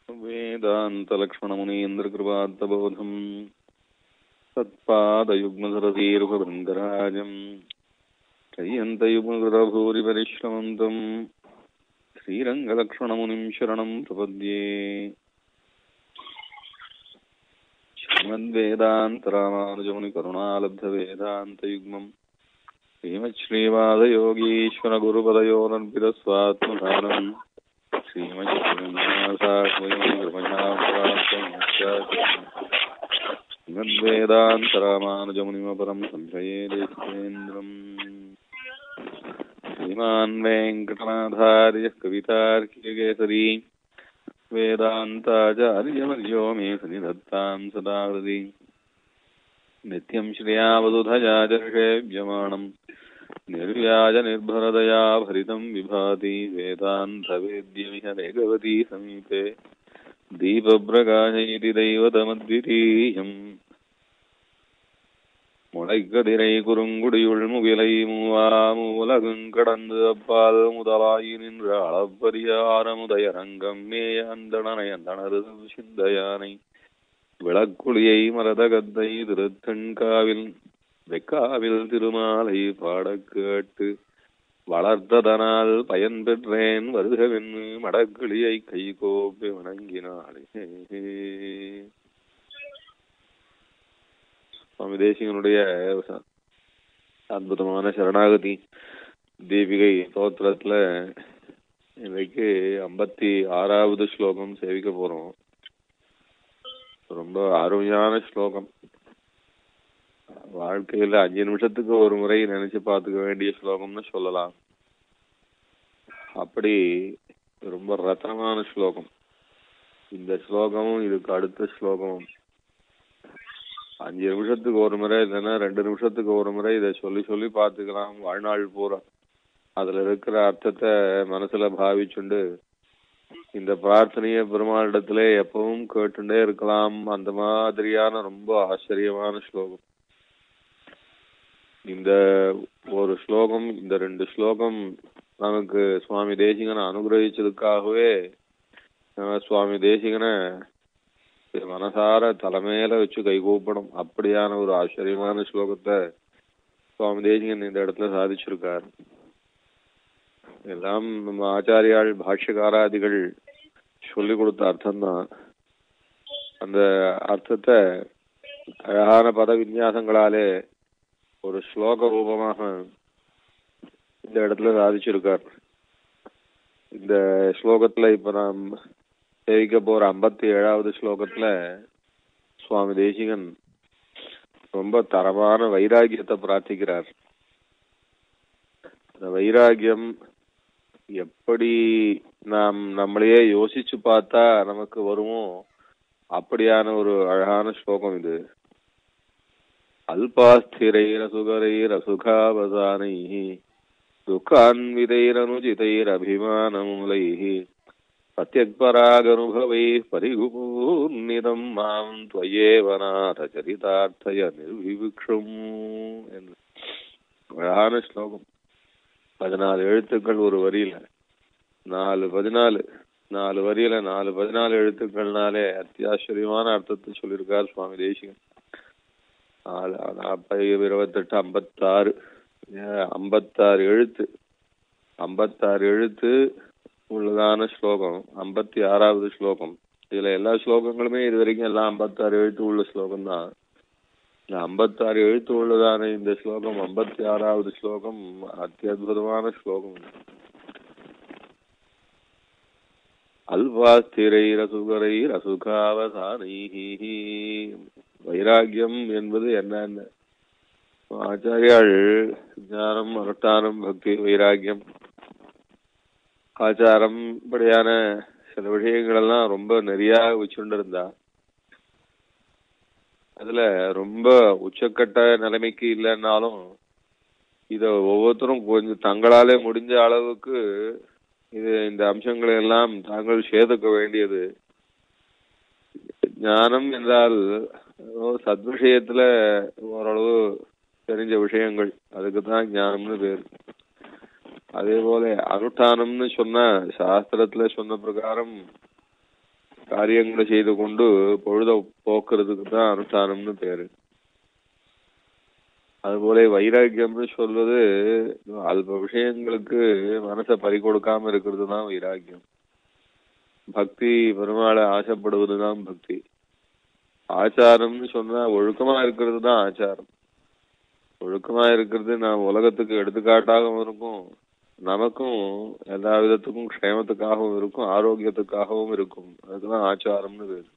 वेदान्तलक्ष्मणमुनीन्द्रकृपात्तबोधम् तत्पादयुग्मधरतीर्भवृङ्गराजम् त्रय्यन्तयुग्मकृतभूरिपरिश्रमन्तम् श्रीरङ्गलक्ष्मणमुनिम् शरणम् प्रपद्ये श्रीमद्वेदान्तरामानुजमुनिकरुणालब्धवेदान्तयुग्मम् श्रीमच्छ्रीवादयोगीश्वरगुरुपदयोरर्पितस्वात्मधानम् श्रीमद्वेदान्तरामानुजमुनिमपरम् संशये देशेन्द्रम् श्रीमान् वेङ्कटनाथार्यः कवितार्कियकेसरी वेदान्ताचार्यवर्यो मे सनिधत्ताम् सदा हृदि नित्यम् श्रियावदुधया चर्षेव्यमाणम् निर्व्याजनिर्भरदया भरितम् विभाति वेदान्तवेद्यमिह वेगवती समीपे दीपप्रकाशयति दैवतमद्वितीयम् முளைக்கதிரை குறுங்குடியுள் முகிலை மூவா மூலகுங் கடந்து அப்பால் முதலாயி நின்ற அளப்பரியாரமுதயரங்கம் மேய அந்தணனை அந்தணரு சிந்தையானை விளக்குழியை மரதகத்தை திருத்தண்காவில் வெக்காவில் திருமாலை பாடக் கேட்டு வளர்த்ததனால் பயன் பெற்றேன் வருகவென்னு மடக்கிளியை கை கோப்பி வணங்கினாளே சுவாமி தேசிகனுடைய அற்புதமான சரணாகதி தீபிகை ஸ்தோத்திரத்துல இன்னைக்கு ஐம்பத்தி ஆறாவது ஸ்லோகம் சேவிக்க போறோம் ரொம்ப அருமையான ஸ்லோகம் வாழ்க்கையில அஞ்சு நிமிஷத்துக்கு ஒரு முறை நினைச்சு பார்த்துக்க வேண்டிய ஸ்லோகம்னு சொல்லலாம் அப்படி ரொம்ப ரத்தனமான ஸ்லோகம் இந்த ஸ்லோகமும் இதுக்கு அடுத்த ஸ்லோகமும் அஞ்சு நிமிஷத்துக்கு ஒரு முறை இல்லைன்னா ரெண்டு நிமிஷத்துக்கு ஒரு முறை இதை சொல்லி சொல்லி பார்த்துக்கலாம் வாழ்நாள் பூரா அதுல இருக்கிற அர்த்தத்தை மனசுல பாவிச்சுண்டு இந்த பிரார்த்தனைய பெருமாளிடத்துல எப்பவும் கேட்டுட்டே இருக்கலாம் அந்த மாதிரியான ரொம்ப ஆச்சரியமான ஸ்லோகம் இந்த ஒரு ஸ்லோகம் இந்த ரெண்டு ஸ்லோகம் நமக்கு சுவாமி தேசிகனை அனுகிரகிச்சதுக்காகவே சுவாமி தேசிகனை மனசார தலைமையில வச்சு கைகூப்பணும் அப்படியான ஒரு ஆச்சரியமான ஸ்லோகத்தை சுவாமி தேசிகன் இந்த இடத்துல சாதிச்சிருக்கார் எல்லாம் நம்ம ஆச்சாரியால் பாஷ்யகாராதிகள் சொல்லி கொடுத்த அர்த்தம்தான் அந்த அர்த்தத்தை அழகான பத விநியாசங்களாலே ஒரு ஸ்லோக ரூபமாக இந்த இடத்துல சாதிச்சிருக்கார் இந்த ஸ்லோகத்துல இப்ப நாம் சேவிக்க போற ஐம்பத்தி ஏழாவது ஸ்லோகத்துல சுவாமி தேசிகன் ரொம்ப தரமான வைராகியத்தை பிரார்த்திக்கிறார் அந்த வைராகியம் எப்படி நாம் நம்மளையே யோசிச்சு பார்த்தா நமக்கு வருமோ அப்படியான ஒரு அழகான ஸ்லோகம் இது அல்பாஸ்திரைரசுகரைரசுகாவசானை துக்கான்விதைரனுஜிதைரபிமானமுலைः प्रत्यक्परागनुभवैः परिगूर्णिदम् माम् त्वयेव नाथ சரிதார்த்தய நிர்விவிக்ஷம் என்று அழகான ஸ்லோகம் பதினாலு எழுத்துக்கள் ஒரு வரியில நாலு பதினாலு நாலு வரியில நாலு பதினாலு எழுத்துக்கள்னாலே அத்தியாச்சரியமான அர்த்தத்தை சொல்லியிருக்கார் சுவாமி தேசிகன் நாலு நாற்பது இருபத்தெட்டு ஐம்பத்தாறு ஐம்பத்தாறு எழுத்து ஐம்பத்தாறு எழுத்து உள்ளதான ஸ்லோகம் ஐம்பத்தி ஆறாவது ஸ்லோகம் இதுல எல்லா ஸ்லோகங்களுமே இது வரைக்கும் எல்லாம் ஐம்பத்தாறு எழுத்து உள்ள ஸ்லோகம் தான் இந்த ஐம்பத்தாறு எழுத்து உள்ளதான இந்த ஸ்லோகம் ஐம்பத்தி ஆறாவது ஸ்லோகம் அத்தியுதமான ஸ்லோகம் அல்வாஸ்திரை ரசுகரை ரசுகாவசானை வைராகியம் என்பது என்னன்னு ஆச்சாரியாள் ஞானம் அனுஷ்டானம் பக்தி வைராகியம் ஆச்சாரம் இப்படியான சில விஷயங்கள் எல்லாம் ரொம்ப நிறைய வச்சுட்டு இருந்தா அதுல ரொம்ப உச்சக்கட்ட நிலைமைக்கு இல்லைன்னாலும் இத ஒவ்வொருத்தரும் கொஞ்சம் தங்களாலே முடிஞ்ச அளவுக்கு இது இந்த அம்சங்களை எல்லாம் தாங்கள் சேதுக்க வேண்டியது ஞானம் என்றால் சத்விஷயத்துல ஓரளவு தெரிஞ்ச விஷயங்கள் அதுக்கு தான் ஞானம்னு பேர் அதே போல அனுஷ்டானம்னு சொன்ன சாஸ்திரத்துல சொன்ன பிரகாரம் காரியங்களை செய்து கொண்டு பொழுத போக்குறதுக்கு தான் அனுஷ்டானம்னு பேரு அதுபோல வைராக்கியம்னு சொல்வது அல்ப விஷயங்களுக்கு மனசை பறி கொடுக்காம இருக்கிறது தான் வைராக்கியம் பக்தி பெருமாளை ஆசைப்படுவது தான் பக்தி ஆச்சாரம்னு சொன்னா ஒழுக்கமா இருக்கிறது தான் ஆச்சாரம் ஒழுக்கமா இருக்கிறது நாம் உலகத்துக்கு எடுத்துக்காட்டாகவும் இருக்கும் நமக்கும் எல்லா விதத்துக்கும் க்ஷேமத்துக்காகவும் இருக்கும் ஆரோக்கியத்துக்காகவும் இருக்கும் அதுதான் ஆச்சாரம்னு பேரு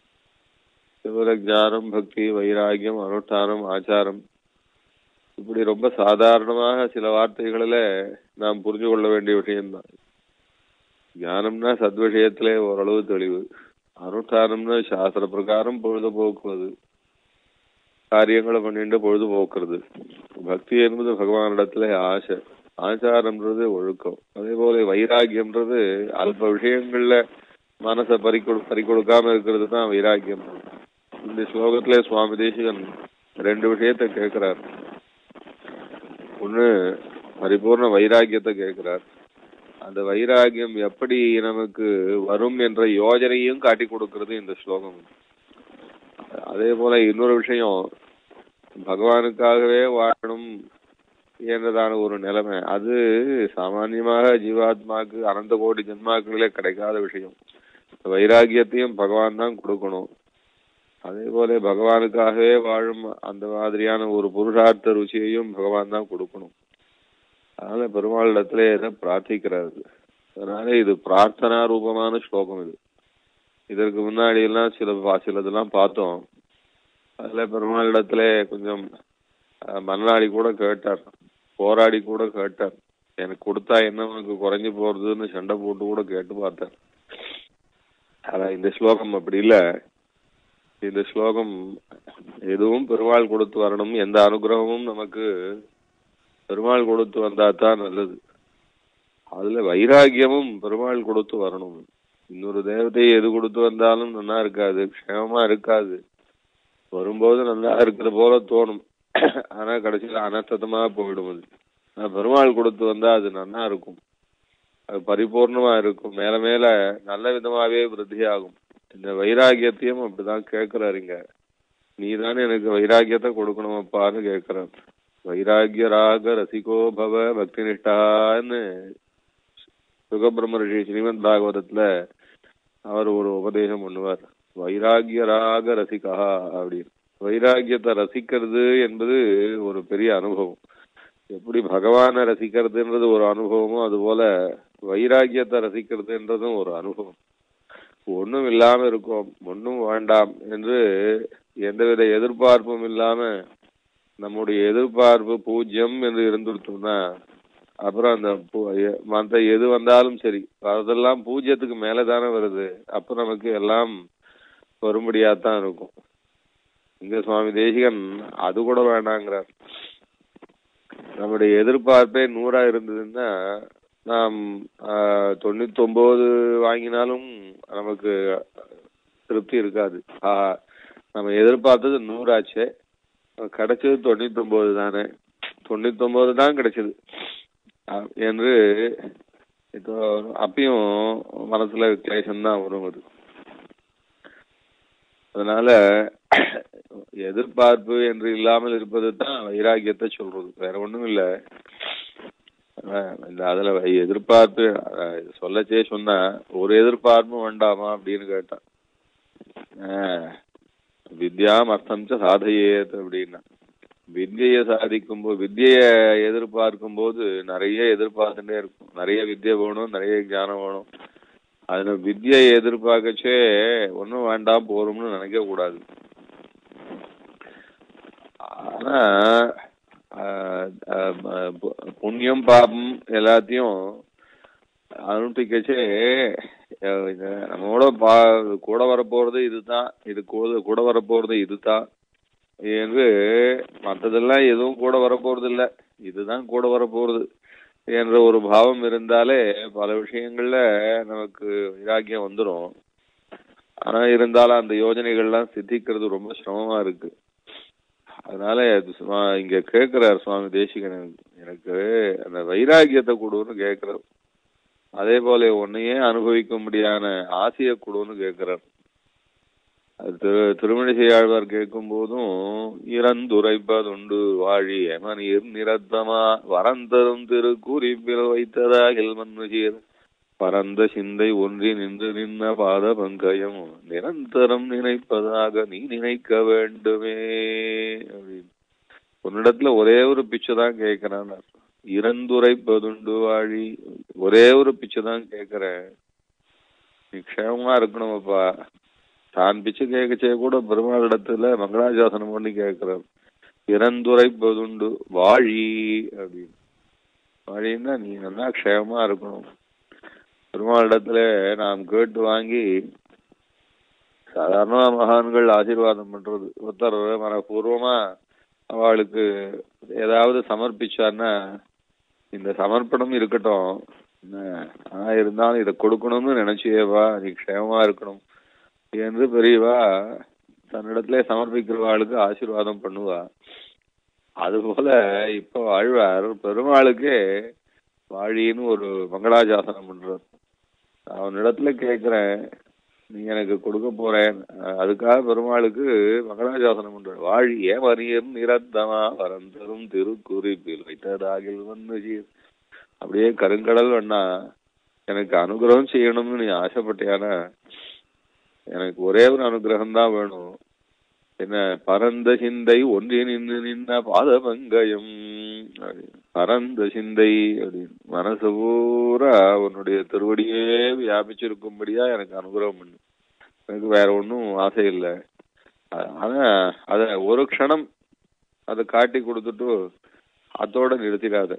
சிவர ஞானம் பக்தி வைராகியம் அனுஷ்டானம் ஆச்சாரம் இப்படி ரொம்ப சாதாரணமாக சில வார்த்தைகளில நாம் புரிஞ்சு கொள்ள வேண்டிய விஷயம்தான் ஞானம்னா சத்விஷயத்திலே ஓரளவு தெளிவு அனுஷ்டானம்னா சாஸ்திர பிரகாரம் பொழுதுபோக்குவது காரியங்களை பண்ணிட்டு பொழுதுபோக்குறது பக்தி என்பது பகவானிடத்துல ஆசை ஆச்சாரம்ன்றது ஒழுக்கம் அதே போல வைராகியம்ன்றது அல்ப விஷயங்கள்ல மனசை பறி கொடு பறி கொடுக்காம இருக்கிறது தான் வைராகியம் இந்த ஸ்லோகத்திலே சுவாமி தேசிகன் ரெண்டு விஷயத்த கேட்கிறார் ஒண்ணு பரிபூர்ண வைராகியத்தை கேட்கிறார் அந்த வைராகியம் எப்படி நமக்கு வரும் என்ற யோஜனையும் காட்டி கொடுக்கிறது இந்த ஸ்லோகம் அதே போல இன்னொரு விஷயம் பகவானுக்காகவே வாழணும் என்றதான ஒரு நிலைமை அது சாமான்யமாக ஜீவாத்மாக்கு அனந்த கோடி ஜென்மாக்களிலே கிடைக்காத விஷயம் வைராகியத்தையும் பகவான் தான் கொடுக்கணும் அதே போல பகவானுக்காகவே வாழும் அந்த மாதிரியான ஒரு புருஷார்த்த ருச்சியையும் பகவான் தான் கொடுக்கணும் அதனால பெருமாளிடத்துல இதை பிரார்த்திக்கிறாரு அதனால இது பிரார்த்தனா ரூபமான ஸ்லோகம் இது இதற்கு முன்னாடி எல்லாம் சில சிலதெல்லாம் பார்த்தோம் அதுல பெருமாளிடத்துல கொஞ்சம் மன்னாடி கூட கேட்டார் போராடி கூட கேட்டார் எனக்கு கொடுத்தா என்ன உனக்கு குறைஞ்சு போறதுன்னு சண்டை போட்டு கூட கேட்டு பார்த்தார் ஆனா இந்த ஸ்லோகம் அப்படி இல்ல இந்த ஸ்லோகம் எதுவும் பெருமாள் கொடுத்து வரணும் எந்த அனுகிரகமும் நமக்கு பெருமாள் கொடுத்து வந்தா தான் நல்லது அதுல வைராகியமும் பெருமாள் கொடுத்து வரணும் இன்னொரு தேவதை எது கொடுத்து வந்தாலும் நல்லா இருக்காது க்ஷேமமா இருக்காது வரும்போது நல்லா இருக்கிற போல தோணும் ஆனா கடைசியில அனர்த்தமா போயிடும் அது பெருமாள் கொடுத்து வந்தா அது நல்லா இருக்கும் அது பரிபூர்ணமா இருக்கும் மேல மேல நல்ல விதமாவே விருத்தியாகும் இந்த வைராகியத்தையும் அப்படிதான் கேட்கிறாருங்க நீ தானே எனக்கு வைராகியத்தை கொடுக்கணும் அப்பான்னு கேட்கிறார் வைராகிய ராக ரசிகோ பவ பக்தி நிஷ்டான்னு சுகபிரம்ம ரிஷி ஸ்ரீமத் பாகவதத்துல அவர் ஒரு உபதேசம் பண்ணுவார் வைராகிய ராக ரசிகா அப்படின்னு வைராகியத்தை ரசிக்கிறது என்பது ஒரு பெரிய அனுபவம் எப்படி பகவானை ரசிக்கிறதுன்றது ஒரு அனுபவமோ அதுபோல வைராகியத்தை ரசிக்கிறதுன்றதும் ஒரு அனுபவம் ஒண்ணும் இல்லாம இருக்கும் ஒன்னும் வேண்டாம் என்று எந்தவித எதிர்பார்ப்பும் இல்லாம நம்முடைய எதிர்பார்ப்பு பூஜ்யம் என்று இருந்துட்டோம்னா அப்புறம் அந்த மற்ற எது வந்தாலும் சரி அதெல்லாம் பூஜ்யத்துக்கு மேலதானே வருது அப்ப நமக்கு எல்லாம் வரும்படியாத்தான் இருக்கும் இங்க சுவாமி தேசிகன் அது கூட வேண்டாங்கிறார் நம்முடைய எதிர்பார்ப்பே நூறா இருந்ததுன்னா நாம் தொண்ணூத்தி ஒன்பது வாங்கினாலும் நமக்கு திருப்தி இருக்காது நம்ம எதிர்பார்த்தது நூறாச்சே கிடைச்சது தொண்ணூத்தி ஒன்பது தானே தொண்ணூத்தி ஒன்பது தான் கிடைச்சது என்று இப்போ அப்பயும் மனசுல கிளேசம் தான் வரும் அது அதனால எதிர்பார்ப்பு என்று இல்லாமல் இருப்பது தான் வைராகியத்தை சொல்றது வேற ஒண்ணும் இல்ல இந்த அதுல எதிர்பார்ப்பு சொல்லச்சே சொன்னா ஒரு எதிர்பார்ப்பும் வேண்டாமா அப்படின்னு கேட்டான் வித்யாம் அர்த்தம் சாதையேத் அப்படின்னா வித்யை சாதிக்கும் போது வித்ய எதிர்பார்க்கும் போது நிறைய எதிர்பார்த்துட்டே இருக்கும் நிறைய வித்யை வேணும் நிறைய ஞானம் வேணும் அதுல வித்யை எதிர்பார்க்கச்சே ஒன்னும் வேண்டாம் போறோம்னு நினைக்க கூடாது ஆனா புண்ணியம் பாபம் எல்லாத்தையும் அனுஷ்டிக்கச்சே நம்மளோட பா கூட வரப்போறது இதுதான் இது கூட கூட வரப்போறது இதுதான் என்று மற்றதெல்லாம் எதுவும் கூட வரப்போறது இல்ல இதுதான் கூட வரப்போறது என்ற ஒரு பாவம் இருந்தாலே பல விஷயங்கள்ல நமக்கு வைராக்கியம் வந்துடும் ஆனா இருந்தாலும் அந்த யோஜனைகள்லாம் சித்திக்கிறது ரொம்ப சிரமமா இருக்கு அதனால இங்க கேக்குறாரு சுவாமி தேசிகன் எனக்கு அந்த வைராகியத்தை கொடுன்னு கேக்குறாரு அதே போல உன்னையே அனுபவிக்க முடியாத ஆசையை கொடுன்னு கேக்குறார் அது திரு- திருமணிசை ஆழ்வார் கேட்கும் போதும் இறந்துரைப்பதுண்டு வாழி எமனீர் நிரத்தமா வரந்தரும் திரு குறிப்பில் வைத்ததாகில் மன்னுசீர் பரந்த சிந்தை ஒன்றி நின்று நின்ன பாத பங்கயம் நிரந்தரம் நினைப்பதாக நீ நினைக்க வேண்டுமே அப்படின்னு உன்னிடத்துல ஒரே ஒரு பிச்சை தான் கேட்கிறான் இறந்துரைப்பதுண்டு வாழி ஒரே ஒரு பிச்சை தான் கேட்கிறேன் நீ க்ஷேமமா இருக்கணுமப்பா தான் பிச்சை கேட்கச்சே கூட பெருமாளிடத்துல மங்களாசாசனம் பண்ணி கேட்கிறார் இறந்துரைப்பதுண்டு வாழி அப்படின்னு வாழின்னா நீ நல்லா க்ஷேமமா இருக்கணும் பெருமாளிடத்துல நாம் கேட்டு வாங்கி சாதாரண மகான்கள் ஆசீர்வாதம் பண்றது ஒருத்தர் மனப்பூர்வமா அவளுக்கு ஏதாவது சமர்ப்பிச்சான்னா இந்த சமர்ப்பணம் இருக்கட்டும் என்ன, ஆனா இருந்தாலும் இதை கொடுக்கணும்னு நினைச்சியேவா நீ க்ஷேமமா இருக்கணும் என்று பெரியவா தன்னிடத்திலே சமர்ப்பிக்கிறவாளுக்கு ஆசீர்வாதம் பண்ணுவா அதுபோல இப்போ ஆழ்வார் பெருமாளுக்கே வாழின்னு ஒரு மங்களாசாசனம் பண்றார் அவனிடத்துல கேக்குறேன் நீ எனக்கு கொடுக்க போறேன் அஹ் அதுக்காக பெருமாளுக்கு மங்களாசாசனம் பண்ற வாழி ஏமரியர் நிரந்தமா வரந்தரும் திருக்குறிப்பில் வைத்ததாகில் வந்து சீர் அப்படியே கருங்கடல் வேணா எனக்கு அனுகிரகம் செய்யணும்னு நீ ஆசைப்பட்டியானா எனக்கு ஒரே ஒரு அனுகிரகம் தான் வேணும் என்ன பரந்த சிந்தை ஒன்றி நின்று நின்ன பாதபங்கயம் அப்படின்னு. பரந்த சிந்தை அப்படின்னு மனசு பூரா உன்னுடைய திருவடியே வியாபிச்சிருக்கும்படியா எனக்கு அனுகிரகம் பண்ணு எனக்கு வேற ஒன்றும் ஆசை இல்லை ஆனா அத ஒரு க்ஷணம் அதை காட்டி கொடுத்துட்டு அதோட நிறுத்திடாத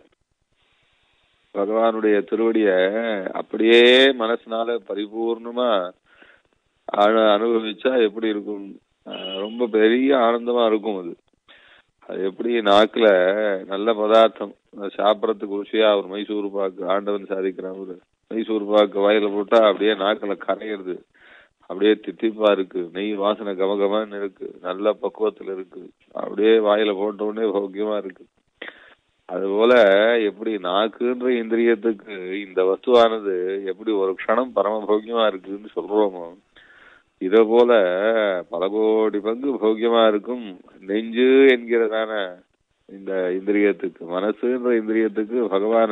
பகவானுடைய திருவடிய அப்படியே மனசுனால பரிபூர்ணமா அனு- அனுபவிச்சா எப்படி இருக்கும் அஹ் ரொம்ப பெரிய ஆனந்தமா இருக்கும் அது அது எப்படி நாக்குல நல்ல பதார்த்தம் அது சாப்பிடறதுக்கு ருசியா ஒரு மைசூர் பாக்கு ஆண்டவன் சாதிக்கிறான் ஒரு மைசூர் பாக்கு வாயில போட்டா அப்படியே நாக்குல கரையிறது அப்படியே தித்திப்பா இருக்கு நெய் வாசனை கமகமான்னு இருக்கு நல்ல பக்குவத்துல இருக்கு அப்படியே வாயில போட்ட உடனே போக்கியமா இருக்கு அதுபோல எப்படி நாக்குன்ற இந்திரியத்துக்கு இந்த வஸ்துவானது எப்படி ஒரு க்ஷணம் பரம போக்கியமா இருக்குன்னு சொல்றோமோ இத போல பல கோடி பங்கு போக்கியமா இருக்கும் நெஞ்சு என்கிறதான இந்த இந்திரியத்துக்கு மனசுன்ற இந்திரியத்துக்கு பகவான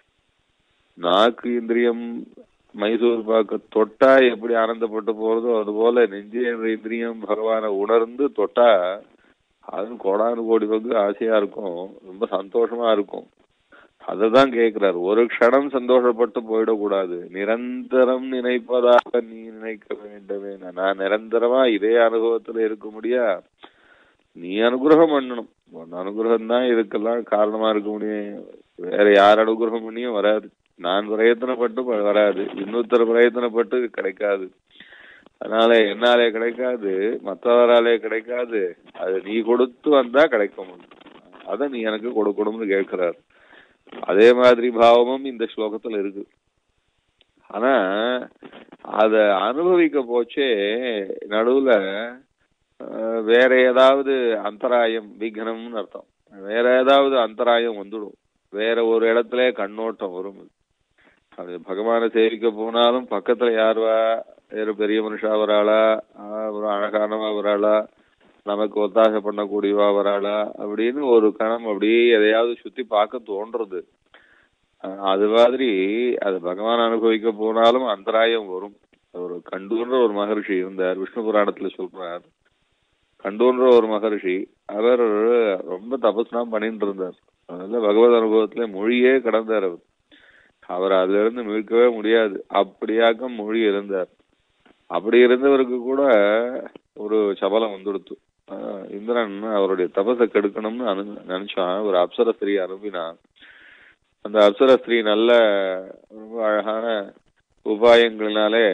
நாக்கு இந்திரியம் மைசூர் பாக்க தொட்டா எப்படி ஆனந்தப்பட்டு போறதோ அது போல நெஞ்சு என்ற இந்திரியம் பகவானை உணர்ந்து தொட்டா அது கோடானு கோடி பங்கு ஆசையா இருக்கும் ரொம்ப சந்தோஷமா இருக்கும் அததான் கேக்குறாரு ஒரு க்ஷணம் சந்தோஷப்பட்டு போயிடக்கூடாது நிரந்தரம் நினைப்பதாக நீ நினைக்க வேண்டவே நான் நிரந்தரமா இதே அனுபவத்துல இருக்க முடியா நீ அனுகிரகம் பண்ணணும் உன் அனுகிரகம் தான் இதுக்கெல்லாம் காரணமா இருக்க முடியும் வேற யார் அனுகிரகம் பண்ணியும் வராது நான் பிரயத்தனப்பட்டு ப- வராது இன்னொருத்தர் பிரயத்தனப்பட்டு கிடைக்காது அதனால என்னாலே கிடைக்காது மற்றவராலே கிடைக்காது அது நீ கொடுத்து வந்தா கிடைக்கும் அத நீ எனக்கு கொடுக்கணும்னு கேட்கிறார் அதே மாதிரி பாவமும் இந்த ஸ்லோகத்துல இருக்கு ஆனா அத அனுபவிக்க போச்சே நடுவுல அஹ், வேற ஏதாவது அந்தராயம் விக்னம்னு அர்த்தம் வேற ஏதாவது அந்தராயம் வந்துடும் வேற ஒரு இடத்துல கண்ணோட்டம் வரும் அது பகவானை சேவிக்க போனாலும் பக்கத்துல யார் வா வேற பெரிய மனுஷா வராளா ஆஹ் ஒரு அழகானவா வராளா நமக்கு ஒத்தாசை பண்ணக்கூடியவா வராளா அப்படின்னு ஒரு கணம் அப்படியே எதையாவது சுத்தி பார்க்க தோன்றது அஹ் அது மாதிரி அது பகவான் அனுபவிக்க போனாலும் அந்தராயம் வரும் ஒரு கண்டூன்ற ஒரு மகர்ஷி இருந்தார் விஷ்ணு புராணத்துல சொல்றார் கண்டூன்ற ஒரு மகர்ஷி அவர் ரொம்ப தபஸ்லாம் பண்ணிட்டு இருந்தார் அதனால பகவத் அனுபவத்துல மொழியே கடந்தார் அவர் அவர் அதுல இருந்து மீட்கவே முடியாது அப்படியாக்கம் மொழி இருந்தார் அப்படி இருந்தவருக்கு கூட ஒரு சபலம் வந்துடுத்து ஆஹ் இந்திரன் அவருடைய தபசை கெடுக்கணும்னு அனு நினைச்சான் ஒரு அப்சர ஸ்திரீ அனுப்பினான் அந்த அப்சர ஸ்திரீ நல்ல ரொம்ப அழகான உபாயங்களினாலே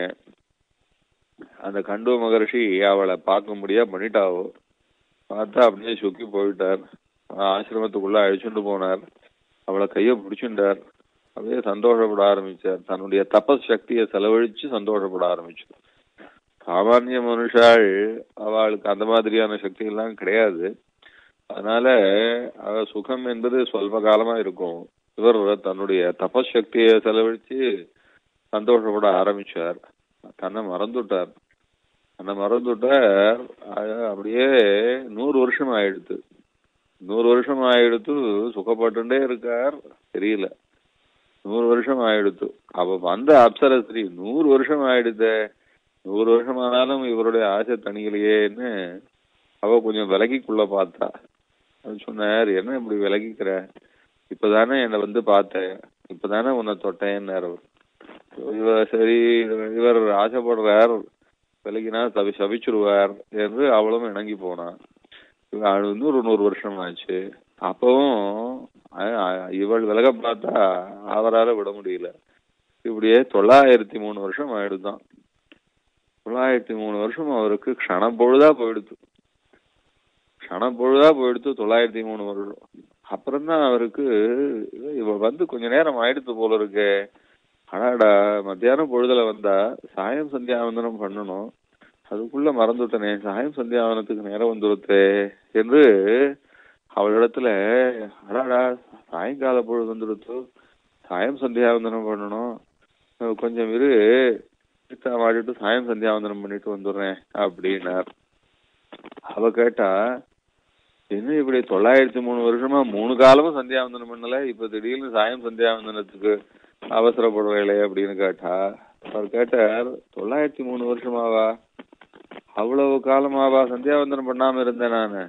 அந்த கண்டு மகர்ஷி அவளை பார்க்க முடியா பண்ணிட்டாவோ பார்த்தா அப்படியே சுக்கி போயிட்டார் ஆசிரமத்துக்குள்ள அழிச்சுட்டு போனார் அவளை கைய பிடிச்சுட்டார் அப்படியே சந்தோஷப்பட ஆரம்பிச்சார் தன்னுடைய தபஸ் சக்தியை செலவழிச்சு சந்தோஷப்பட ஆரம்பிச்சார் சாமானிய மனுஷாள் அவளுக்கு அந்த மாதிரியான சக்தி எல்லாம் கிடையாது அதனால அவ சுகம் என்பது சொல்ப காலமா இருக்கும் இவர் தன்னுடைய தபஸ் சக்தியை செலவழிச்சு சந்தோஷப்பட ஆரம்பிச்சார் தன்னை மறந்துட்டார் அந்த மறந்துட்ட அப்படியே நூறு வருஷம் ஆயிடுத்து நூறு வருஷம் ஆயிடுத்து சுகப்பட்டுட்டே இருக்கார் தெரியல நூறு வருஷம் ஆயிடுத்து அப்ப வந்த அப்சரஸ்ரீ நூறு வருஷம் ஆயிடுதே நூறு வருஷம் ஆனாலும் இவருடைய ஆசை தனியிலையேன்னு அவ கொஞ்சம் விலகிக்குள்ள பார்த்தா அது சொன்னார் என்ன இப்படி விலகிக்கிற இப்பதானே என்னை வந்து பார்த்தேன் இப்பதானே உன்னை தொட்டேன்னாரு இவர் சரி இவர் ஆசைப்படுறார் விலகினா தவி சபிச்சுடுவார் என்று அவளும் இணங்கி போனான் அது வந்து ஒரு நூறு வருஷம் ஆச்சு அப்பவும் அ- அ- இவள் விலக பார்த்தா அவரால விட முடியல இப்படியே தொள்ளாயிரத்தி மூணு வருஷம் ஆயிடுதான் தொள்ளாயிரத்தி மூணு வருஷம் அவருக்கு க்ஷண பொழுதா போயிடுத்து க்ஷண பொழுதா போயிடுத்து தொள்ளாயிரத்தி மூணு வருஷம் அப்புறம்தான் அவருக்கு இவ வந்து கொஞ்ச நேரம் ஆயிடுத்து போல இருக்கு அடாடா மத்தியானம் பொழுதுல வந்தா சாயம் சந்தியாவந்தனம் பண்ணணும் அதுக்குள்ள மறந்துட்டனே சாயம் சந்தியாவனத்துக்கு நேரம் வந்துருத்தே என்று அவளிடத்துல அடாடா சாயங்கால பொழுது வந்துடுத்து சாயம் சந்தியாவந்தனம் பண்ணணும் அஹ் கொஞ்சம் இரு சீதா மாடிட்டு சாயம் சந்தியாவந்தனம் பண்ணிட்டு வந்துடுறேன் அப்படின்னார் அவ கேட்டா என்ன இப்படி தொள்ளாயிரத்தி மூணு வருஷமா மூணு காலமும் சந்தியாவந்தனம் பண்ணல இப்ப திடீர்னு சாயம் சந்தியாவந்தனத்துக்கு அவசரப்படுவேளே அப்படின்னு கேட்டா அவர் கேட்டார் தொள்ளாயிரத்தி மூணு வருஷமாவா அவ்வளவு காலமாவா சந்தியாவந்தனம் பண்ணாம இருந்தேன் நானு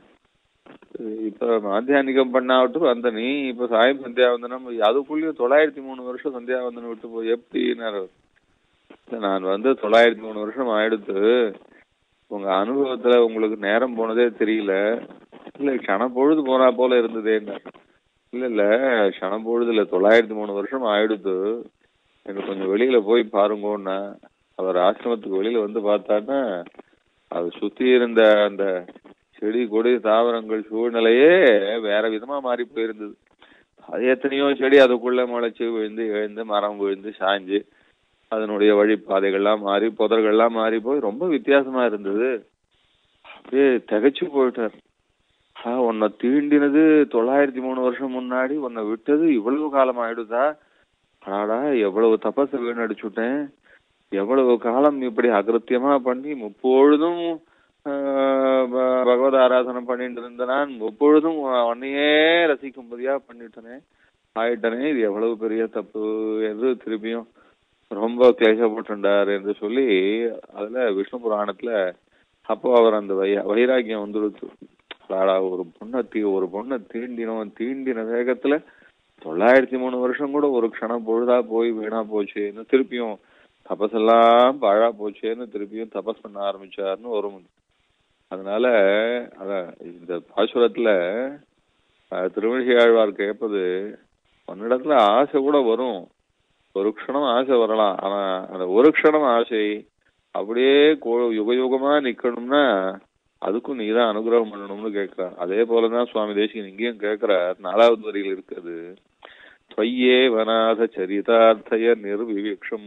இப்ப மாத்தியானிகம் பண்ணாவட்டும் அந்த நீ இப்ப சாயம் சந்தியாவந்தனம் அதுக்குள்ளேயும் தொள்ளாயிரத்தி மூணு வருஷம் சந்தியாவந்தனம் விட்டு போய் எப்படின்னாரு அவர். இல்ல, நான் வந்து தொள்ளாயிரத்தி மூணு வருஷம் ஆயிடுத்து உங்க அனுபவத்துல உங்களுக்கு நேரம் போனதே தெரியல இல்ல கண பொழுது போனா போல இருந்ததேன்னு இல்ல இல்ல கண பொழுது இல்ல தொள்ளாயிரத்தி மூணு வருஷம் ஆயிடுத்து எனக்கு கொஞ்சம் வெளியில போய் பாருங்கன்னா அவர் ஆசிரமத்துக்கு வெளியில வந்து பார்த்தான்னா அது சுத்தி இருந்த அந்த செடி கொடி தாவரங்கள் சூழ்நிலையே வேற விதமா மாறி போயிருந்தது அது எத்தனையோ செடி அதுக்குள்ள முளைச்சு விழுந்து எழுந்து மரம் விழுந்து சாஞ்சு அதனுடைய வழிப்பாதைகள்லாம் மாறி புதர்கள்லாம் மாறி போய் ரொம்ப வித்தியாசமா இருந்தது அப்படியே திகைச்சு போயிட்டார் ஆ, உன்னை தீண்டினது தொள்ளாயிரத்தி மூணு வருஷம் முன்னாடி உன்னை விட்டது இவ்வளவு காலம் ஆயிடுதா ஆடா எவ்வளவு தபச வீணடிச்சுட்டேன் எவ்வளவு காலம் இப்படி அகிருத்தியமா பண்ணி முப்பொழுதும் ஆ, ப- பகவத் ஆராதனை பண்ணிட்டு இருந்த நான் முப்பொழுதும் உன்னையே ரசிக்கும்படியா பண்ணிட்டனே ஆயிட்டனே இது எவ்வளவு பெரிய தப்பு என்று திருப்பியும் ரொம்ப கிளேசப்பட்டுண்டார் என்று சொல்லி அதுல விஷ்ணு புராணத்துல அப்போ அவர் அந்த வை வைராக்கியம் வந்துடுத்து அடாடா, ஒரு பொண்ணை தீ ஒரு பொண்ணை தீண்டினோம் தீண்டின வேகத்துல தொள்ளாயிரத்தி மூணு வருஷம் கூட ஒரு க்ஷணம் பொழுதா போய் வீணா போச்சேன்னு திருப்பியும் தபஸெல்லாம் பாழா போச்சேன்னு திருப்பியும் தபஸ் பண்ண ஆரம்பிச்சாருன்னு வரும் அதனால அதான் இந்த பாசுரத்துல அஹ், திருமணிசை ஆழ்வார் கேட்பது உன்னிடத்துல ஆசை கூட வரும் ஒரு க்ஷணம் ஆசை வரலாம் ஆனா அந்த ஒரு க்ஷணம் ஆசை அப்படியே கோ- யுக யுகமா நிக்கணும்னா அதுக்கும் நீதான் அனுகிரகம் பண்ணணும்னு கேட்கிறார் அதே போலதான் சுவாமி தேசிகன் இங்கேயும் கேட்கிறார் நாலாவது வரியில் இருக்குது துவையே வனாத சரிதார்த்தய நிர்விவிக்ஷம்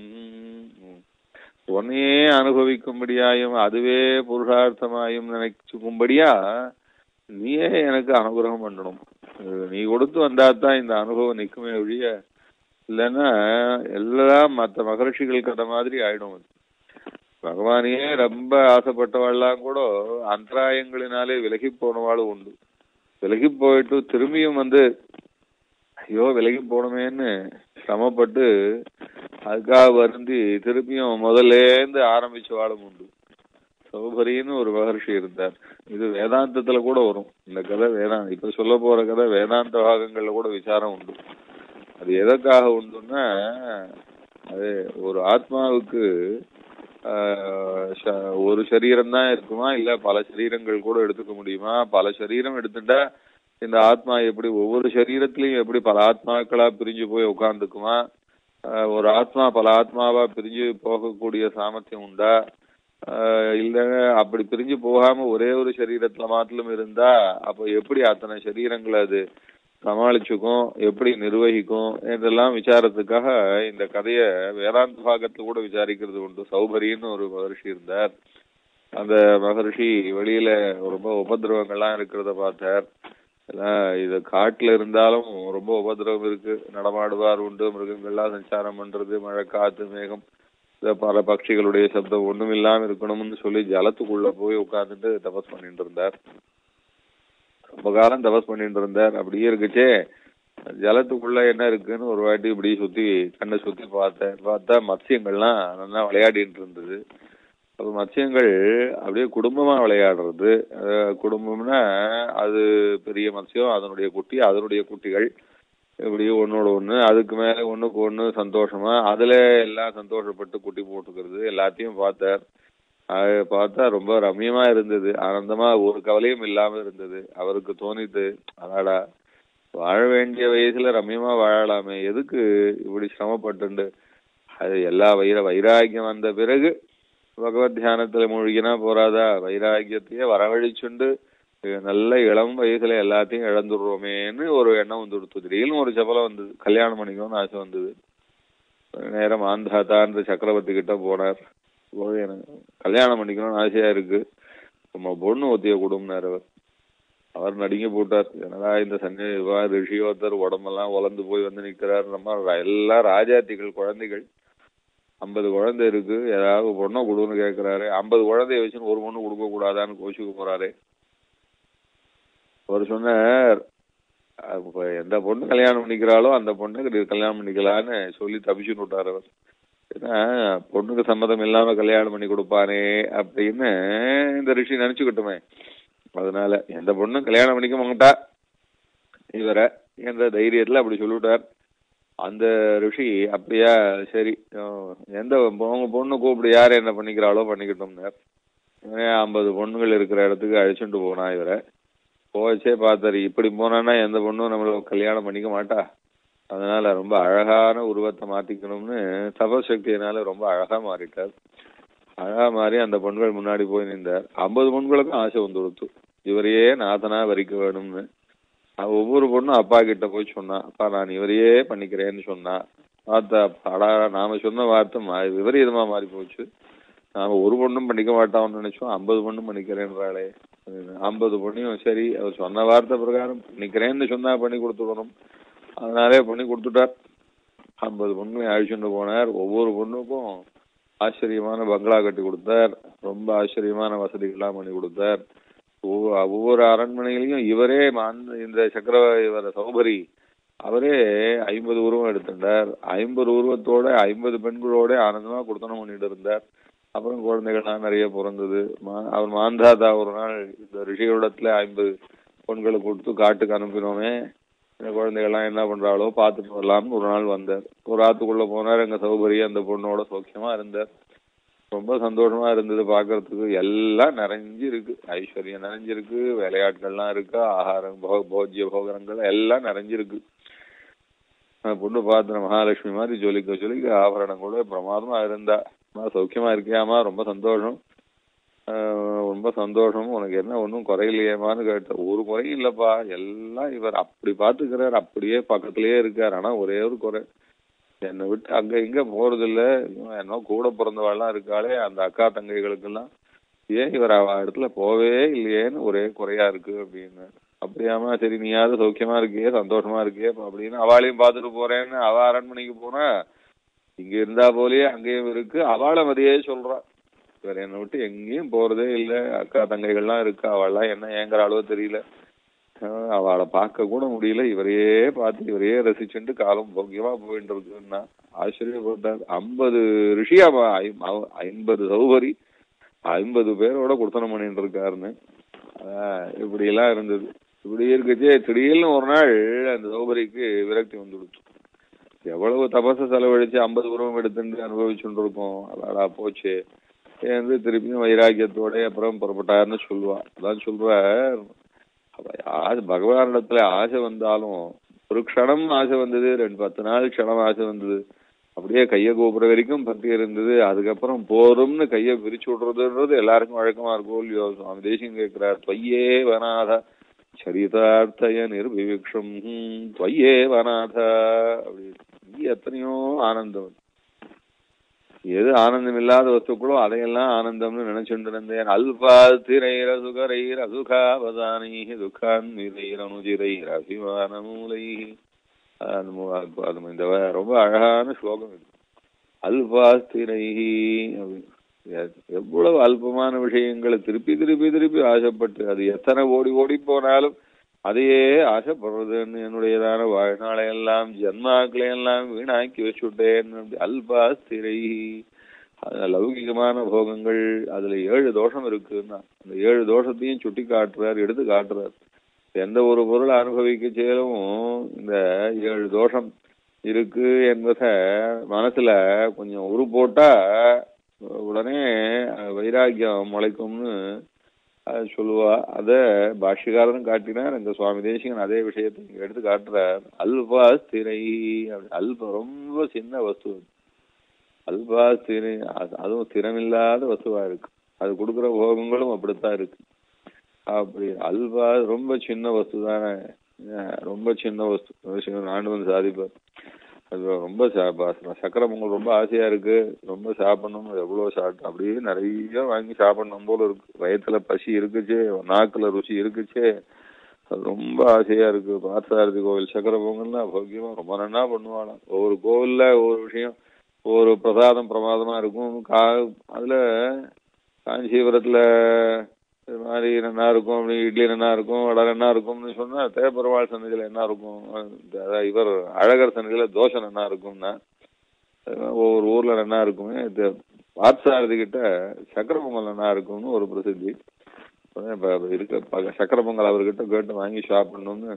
உன்னையே அனுபவிக்கும்படியாயும் அதுவே புருஷார்த்தமாயும் நினைச்சுக்கும்படியா நீயே எனக்கு அனுகிரகம் பண்ணணும் இது நீ கொடுத்து வந்தாதான் இந்த அனுபவம் நிக்குமே ஒழிய இல்லைன்னா எல்லாம் மற்ற மகர்ஷிகள் கதை மாதிரி ஆயிடும் அது பகவானையே ரொம்ப ஆசைப்பட்டவாள்லாம் கூட அந்தராயங்களினாலே விலகி போனவாளும் உண்டு விலகி போயிட்டு திரும்பியும் வந்து ஐயோ விலகி போனமேன்னு சிரமப்பட்டு அதுக்காக வருந்தி திருப்பியும் முதல்லேருந்து ஆரம்பிச்சவாளும் உண்டு சௌபரின்னு ஒரு மகர்ஷி இருந்தார் இது வேதாந்தத்துல கூட வரும் இந்த கதை வேதாந்த இப்ப சொல்ல போற கதை வேதாந்த பாகங்கள்ல கூட விசாரம் உண்டு அது எதற்காக உண்டுன்னா அது ஒரு ஆத்மாவுக்கு ஆஹ், ச- ஒரு சரீரம் தான் இருக்குமா இல்ல பல சரீரங்கள் கூட எடுத்துக்க முடியுமா பல சரீரம் எடுத்துட்டா இந்த ஆத்மா எப்படி ஒவ்வொரு சரீரத்திலையும் எப்படி பல ஆத்மாக்களா பிரிஞ்சு போய் உட்கார்ந்துக்குமா ஆஹ், ஒரு ஆத்மா பல ஆத்மாவா பிரிஞ்சு போகக்கூடிய சாமர்த்தியம் உண்டா ஆஹ், இல்ல அப்படி பிரிஞ்சு போகாம ஒரே ஒரு சரீரத்துல மாத்திரம் இருந்தா அப்ப எப்படி அத்தனை சரீரங்களை அது சமாளிச்சுக்கும் எப்படி நிர்வகிக்கும் என்றெல்லாம் விசாரத்துக்காக இந்த கதைய வேதாந்த பாகத்துல கூட விசாரிக்கிறது உண்டு சௌபரின்னு ஒரு மகர்ஷி இருந்தார் அந்த மகர்ஷி வெளியில ரொம்ப உபதிரவங்கள்லாம் இருக்கிறத பார்த்தார் எல்லாம் இது காட்டுல இருந்தாலும் ரொம்ப உபதிரவம் இருக்கு நடமாடுவார் உண்டு மிருகங்கள்லாம் சஞ்சாரம் பண்றது மழை காத்து மேகம் இந்த பல பட்சிகளுடைய சப்தம் ஒண்ணும் இல்லாம இருக்கணும்னு சொல்லி ஜலத்துக்குள்ள போய் உட்கார்ந்துட்டு தபஸ் பண்ணிட்டு இருந்தார் ரொம்ப காலம் தபஸ் பண்ணிட்டு இருந்தார் அப்படியே இருக்குச்சே ஜலத்துக்குள்ள என்ன இருக்குன்னு ஒரு வாட்டி இப்படி சுத்தி கண்ணை சுத்தி பார்த்தேன் பார்த்தா மத்சியங்கள்லாம் நல்லா விளையாடிட்டு இருந்தது அப்ப மத்சியங்கள் அப்படியே குடும்பமா விளையாடுறது அஹ் குடும்பம்னா அது பெரிய மத்சியம் அதனுடைய குட்டி அதனுடைய குட்டிகள் இப்படி ஒன்னோட ஒண்ணு அதுக்கு மேல ஒண்ணுக்கு ஒண்ணு சந்தோஷமா அதுல எல்லாம் சந்தோஷப்பட்டு குட்டி போட்டுக்கிறது எல்லாத்தையும் பார்த்தார் அது பார்த்தா ரொம்ப ரம்யமா இருந்தது ஆனந்தமா ஒரு கவலையும் இல்லாம இருந்தது அவருக்கு தோணித்து அடாடா வாழ வேண்டிய வயசுல ரம்யமா வாழலாமே எதுக்கு இப்படி சிரமப்பட்டுண்டு அது எல்லா வைர வைராகியம் வந்த பிறகு பகவத் தியானத்துல மூழ்கினா போறாதா வைராகியத்தையே வரவழிச்சுண்டு நல்ல இளம் வயசுல எல்லாத்தையும் இழந்துடுறோமேன்னு ஒரு எண்ணம் வந்துடுத்து திடீர்னு ஒரு சபலம் வந்தது கல்யாணம் பண்ணிக்கணும்னு ஆசை வந்தது நேரம் ஆந்தாத்தான்ற சக்கரவர்த்தி கிட்ட போனார் போய் எனக்கு கல்யாணம் பண்ணிக்கணும்னு ஆசையா இருக்கு நம்ம பொண்ணு ஒத்திய கொடும்னார் அவர் அவர் நடுங்கி போட்டார் என்னடா இந்த சன்னி ரிஷியோத்தர் உடம்பெல்லாம் உலர்ந்து போய் வந்து நிக்கிறார் நம்ம எல்லாம் ராஜாத்திகள் குழந்தைகள் ஐம்பது குழந்தை இருக்கு ஏதாவது பொண்ணை கொடுன்னு கேட்கிறாரு ஐம்பது குழந்தைய வச்சுன்னு ஒரு பொண்ணு கொடுக்க கூடாதான்னு கோச்சுக்க போறாரு அவர் சொன்னார் அப்ப எந்த பொண்ணு கல்யாணம் பண்ணிக்கிறாளோ அந்த பொண்ணுக்கு கல்யாணம் பண்ணிக்கலான்னு சொல்லி தப்பிச்சுன்னு விட்டார் அவர் ஏன்னா பொண்ணுக்கு சம்மதம் இல்லாம கல்யாணம் பண்ணி கொடுப்பானே அப்படின்னு இந்த ரிஷி நினைச்சுக்கிட்டுமே அதனால எந்த பொண்ணும் கல்யாணம் பண்ணிக்க மாட்டா இவரை என்ற தைரியத்துல அப்படி சொல்லிவிட்டார் அந்த ரிஷி அப்படியா சரி எந்த உங்க பொண்ணு கூப்பிடு யார் என்ன பண்ணிக்கிறாளோ பண்ணிக்கிட்டோம்னார் ஐம்பது பொண்ணுகள் இருக்கிற இடத்துக்கு அழைச்சிட்டு போனா இவரை போச்சே பார்த்தாரு இப்படி போனான்னா எந்த பொண்ணும் நம்மள கல்யாணம் பண்ணிக்க மாட்டா அதனால ரொம்ப அழகான உருவத்தை மாத்திக்கணும்னு தபசக்தியினால ரொம்ப அழகா மாறிட்டார் அழகா மாறி அந்த பொண்கள் முன்னாடி போய் நின்றார் ஐம்பது பொண்களுக்கும் ஆசை வந்து கொடுத்து இவரையே நாதனா வரிக்க வேணும்னு ஒவ்வொரு பொண்ணும் அப்பா கிட்ட போய் சொன்னா அப்பா நான் இவரையே பண்ணிக்கிறேன்னு சொன்னா பார்த்தா அடா நாம சொன்ன வார்த்தை விபரீதமா மாறி போச்சு நாம ஒரு பொண்ணும் பண்ணிக்க மாட்டோம்னு நினைச்சோம் ஐம்பது பொண்ணும் பண்ணிக்கிறேன்றாளே ஐம்பது பொண்ணையும் சரி அவர் சொன்ன வார்த்தை பிரகாரம் பண்ணிக்கிறேன்னு சொன்னா பண்ணி கொடுத்துடணும் அதனாலே பண்ணி கொடுத்துட்டார் ஐம்பது பொண்ணுகளையும் அழிச்சுட்டு போனார் ஒவ்வொரு பொண்ணுக்கும் ஆச்சரியமான பங்களா கட்டி கொடுத்தார் ரொம்ப ஆச்சரியமான வசதிகள்லாம் பண்ணி கொடுத்தார் ஒவ்வொரு அரண்மனையிலையும் இவரே இந்த சக்கர இவர சௌபரி அவரே ஐம்பது உருவம் எடுத்திருந்தார் ஐம்பது உருவத்தோட ஐம்பது பெண்களோட ஆனந்தமா கொடுத்தனம் பண்ணிட்டு இருந்தார் அப்புறம் குழந்தைகள்லாம் நிறைய பிறந்தது அவர் மாந்தாதா ஒரு நாள் இந்த ரிஷிகளிடத்துல ஐம்பது பொண்களை கொடுத்து காட்டுக்கு அனுப்பினோமே இந்த குழந்தைகள்லாம் என்ன பண்றாளோ பார்த்துட்டு வரலாம்னு ஒரு நாள் வந்தார் ஒரு ஆத்துக்குள்ள போனார் எங்க சௌகரி அந்த பொண்ணோட சௌக்கியமா இருந்தார் ரொம்ப சந்தோஷமா இருந்தது பாக்குறதுக்கு எல்லாம் நிறைஞ்சு இருக்கு ஐஸ்வர்யம் நிறைஞ்சிருக்கு விளையாட்டுகள்லாம் இருக்கு ஆகாரம் போஜ்ய போகரங்கள் எல்லாம் நிறைஞ்சிருக்கு பொண்ணு பார்த்து மகாலட்சுமி மாதிரி ஜொலிக்க ஜொலிக்க ஆபரணம் கூட பிரமாதமா இருந்தா சௌக்கியமா இருக்கியாமா ரொம்ப சந்தோஷம் ரொம்ப சந்தோஷம் உனக்கு என்ன ஒன்றும் குறையிலையேமான்னு கேட்ட ஒரு குறையும் இல்லப்பா எல்லாம் இவர் அப்படி பாத்துக்கிறார் அப்படியே பக்கத்திலேயே இருக்கார் ஆனா ஒரே ஒரு குறை என்னை விட்டு அங்க இங்க போறது இல்ல என்ன கூட பிறந்தவாள்லாம் இருக்காளே அந்த அக்கா தங்கைகளுக்கெல்லாம் ஏன் இவர் அவ இடத்துல போவே இல்லையேன்னு ஒரே குறையா இருக்கு அப்படின்னு அப்படியாமா சரி நீயாவது சௌக்கியமா இருக்கியே சந்தோஷமா இருக்கியே அப்படின்னு அவளையும் பார்த்துட்டு போறேன்னு அவ அரண்மனைக்கு போனா இங்க இருந்தா போலயே அங்கேயும் இருக்கு அவளும் அதையே சொல்றா இவர் என்னை விட்டு எங்கேயும் போறதே இல்லை அக்கா தங்கைகள்லாம் இருக்கு அவள்லாம் என்ன ஏங்குறாளோ தெரியல அவளை பார்க்க கூட முடியல இவரையே பார்த்து இவரையே ரசிச்சுட்டு காலம் போக்கியமா போயிட்டு இருக்குன்னா ஆச்சரியப்பட்டார் ஐம்பது ரிஷியா ஐம்பது சௌகரி ஐம்பது பேரோட குடுத்தனம் பண்ணிட்டு இருக்காருன்னு இப்படி எல்லாம் இருந்தது இப்படி இருக்குச்சே திடீர்னு ஒரு நாள் அந்த சௌகரிக்கு விரக்தி வந்து கொடுத்து எவ்வளவு தபச செலவழிச்சு ஐம்பது உருவம் எடுத்துட்டு அனுபவிச்சுட்டு இருக்கோம் அதாடா போச்சு வந்து திருப்பியும் வைராக்கியத்தோட அப்புறம் புறப்பட்டாருன்னு சொல்லுவா அதான் சொல்ற ஆசை பகவானிடத்துல ஆசை வந்தாலும் ஒரு க்ஷணம் ஆசை வந்தது ரெண்டு பத்து நாள் க்ஷணம் ஆசை வந்தது அப்படியே கைய கோபுர வரைக்கும் பக்தி இருந்தது அதுக்கப்புறம் போரும்னு கைய பிரிச்சு விடுறதுன்றது எல்லாருக்கும் வழக்கமா இருக்கும் இல்லையோ சுவாமி தேசியம் கேட்கிறார் தொய்யே வனாத சரிதார்த்தய நிர்விவிக்ஷம் தொய்யே வனாத அப்படி எத்தனையோ ஆனந்தம் எது ஆனந்தம் இல்லாத வஸ்துக்களோ அதையெல்லாம் ஆனந்தம்னு நினைச்சுட்டு இருந்தேன் அல்பா திரைர சுகரைர் அசுகாவதானி துக்கான் மிரைர் அனுஜிரைர் அபிமான மூலை இந்த ரொம்ப அழகான ஸ்லோகம் இது அல்பாஸ்திரைஹி அப்படின்னு. எ- எவ்வளவு அல்பமான விஷயங்களை திருப்பி திருப்பி திருப்பி ஆசைப்பட்டு அது எத்தனை ஓடி ஓடி போனாலும் அதையே ஆசைப்படுறதுன்னு என்னுடையதான வாழ்நாளை எல்லாம் ஜன்மாக்களை எல்லாம் வீணாக்கி வச்சுட்டேன் அப்படி அல்பாஸ்திரை அது லௌகிகமான போகங்கள் அதுல ஏழு தோஷம் இருக்குன்னா அந்த ஏழு தோஷத்தையும் சுட்டி காட்டுறார் எடுத்து காட்டுறார் எந்த ஒரு பொருளை அனுபவிக்க செயலும் இந்த ஏழு தோஷம் இருக்கு என்பத மனசுல கொஞ்சம் உரு போட்டா உடனே அஹ், வைராக்கியம் முளைக்கும்னு அஹ், சொல்லுவா அத பாஷ்யக்காரரும் காட்டினார் இந்த சுவாமி தேசிகன் அதே விஷயத்தை இங்க எடுத்து காட்டுறார் அல்பா ஸ்திரை அப்படி அல்ப ரொம்ப சின்ன வஸ்து அது. அல்பா ஸ்திரை அது- அதுவும் ஸ்திரமில்லாத வஸ்துவா இருக்கு அது கொடுக்குற போகங்களும் அப்படித்தான் இருக்கு அப்படி அல்வா ரொம்ப சின்ன வஸ்து தானே அஹ் ரொம்ப சின்ன வஸ்து ஆண்டவன் சாதிப்பார் அது ரொம்ப சா- சக்கரை பொங்கல் ரொம்ப ஆசையா இருக்கு ரொம்ப சாப்பிடணும் எவ்வளவு சாப்பிட்டு அப்படியே நிறைய வாங்கி சாப்பிடணும் போல இருக்கு வயத்துல பசி இருக்குச்சே நாக்குல ருசி இருக்குச்சே அது ரொம்ப ஆசையா இருக்கு பார்த்தசாரதி கோவில் சக்கரை பொங்கல்னா போக்கியமா ரொம்ப நன்னா பண்ணுவாளாம் ஒவ்வொரு கோவில்ல ஒவ்வொரு விஷயம் ஒவ்வொரு பிரசாதம் பிரமாதமா இருக்கும் கா அதுல காஞ்சிபுரத்துல இது மாதிரி நல்லா இருக்கும் அப்படி இட்லி நல்லா இருக்கும் வடை நல்லா இருக்கும்னு சொன்னா தேப்பெருவாள் சன்னதியில என்ன இருக்கும் அதாவது இவர் அழகர் சன்னதியில தோசை நல்லா இருக்கும்னா அதெல்லாம் ஒவ்வொரு ஊர்ல நல்லா இருக்குமே இது பார்த்தசாரதி கிட்ட சக்கரை பொங்கல் நல்லா இருக்கும்னு ஒரு பிரசித்தி அதான் இப்ப இருக்க பக்க- சக்கரை பொங்கல் அவர்கிட்ட கேட்டு வாங்கி சாப்பிடணும்னு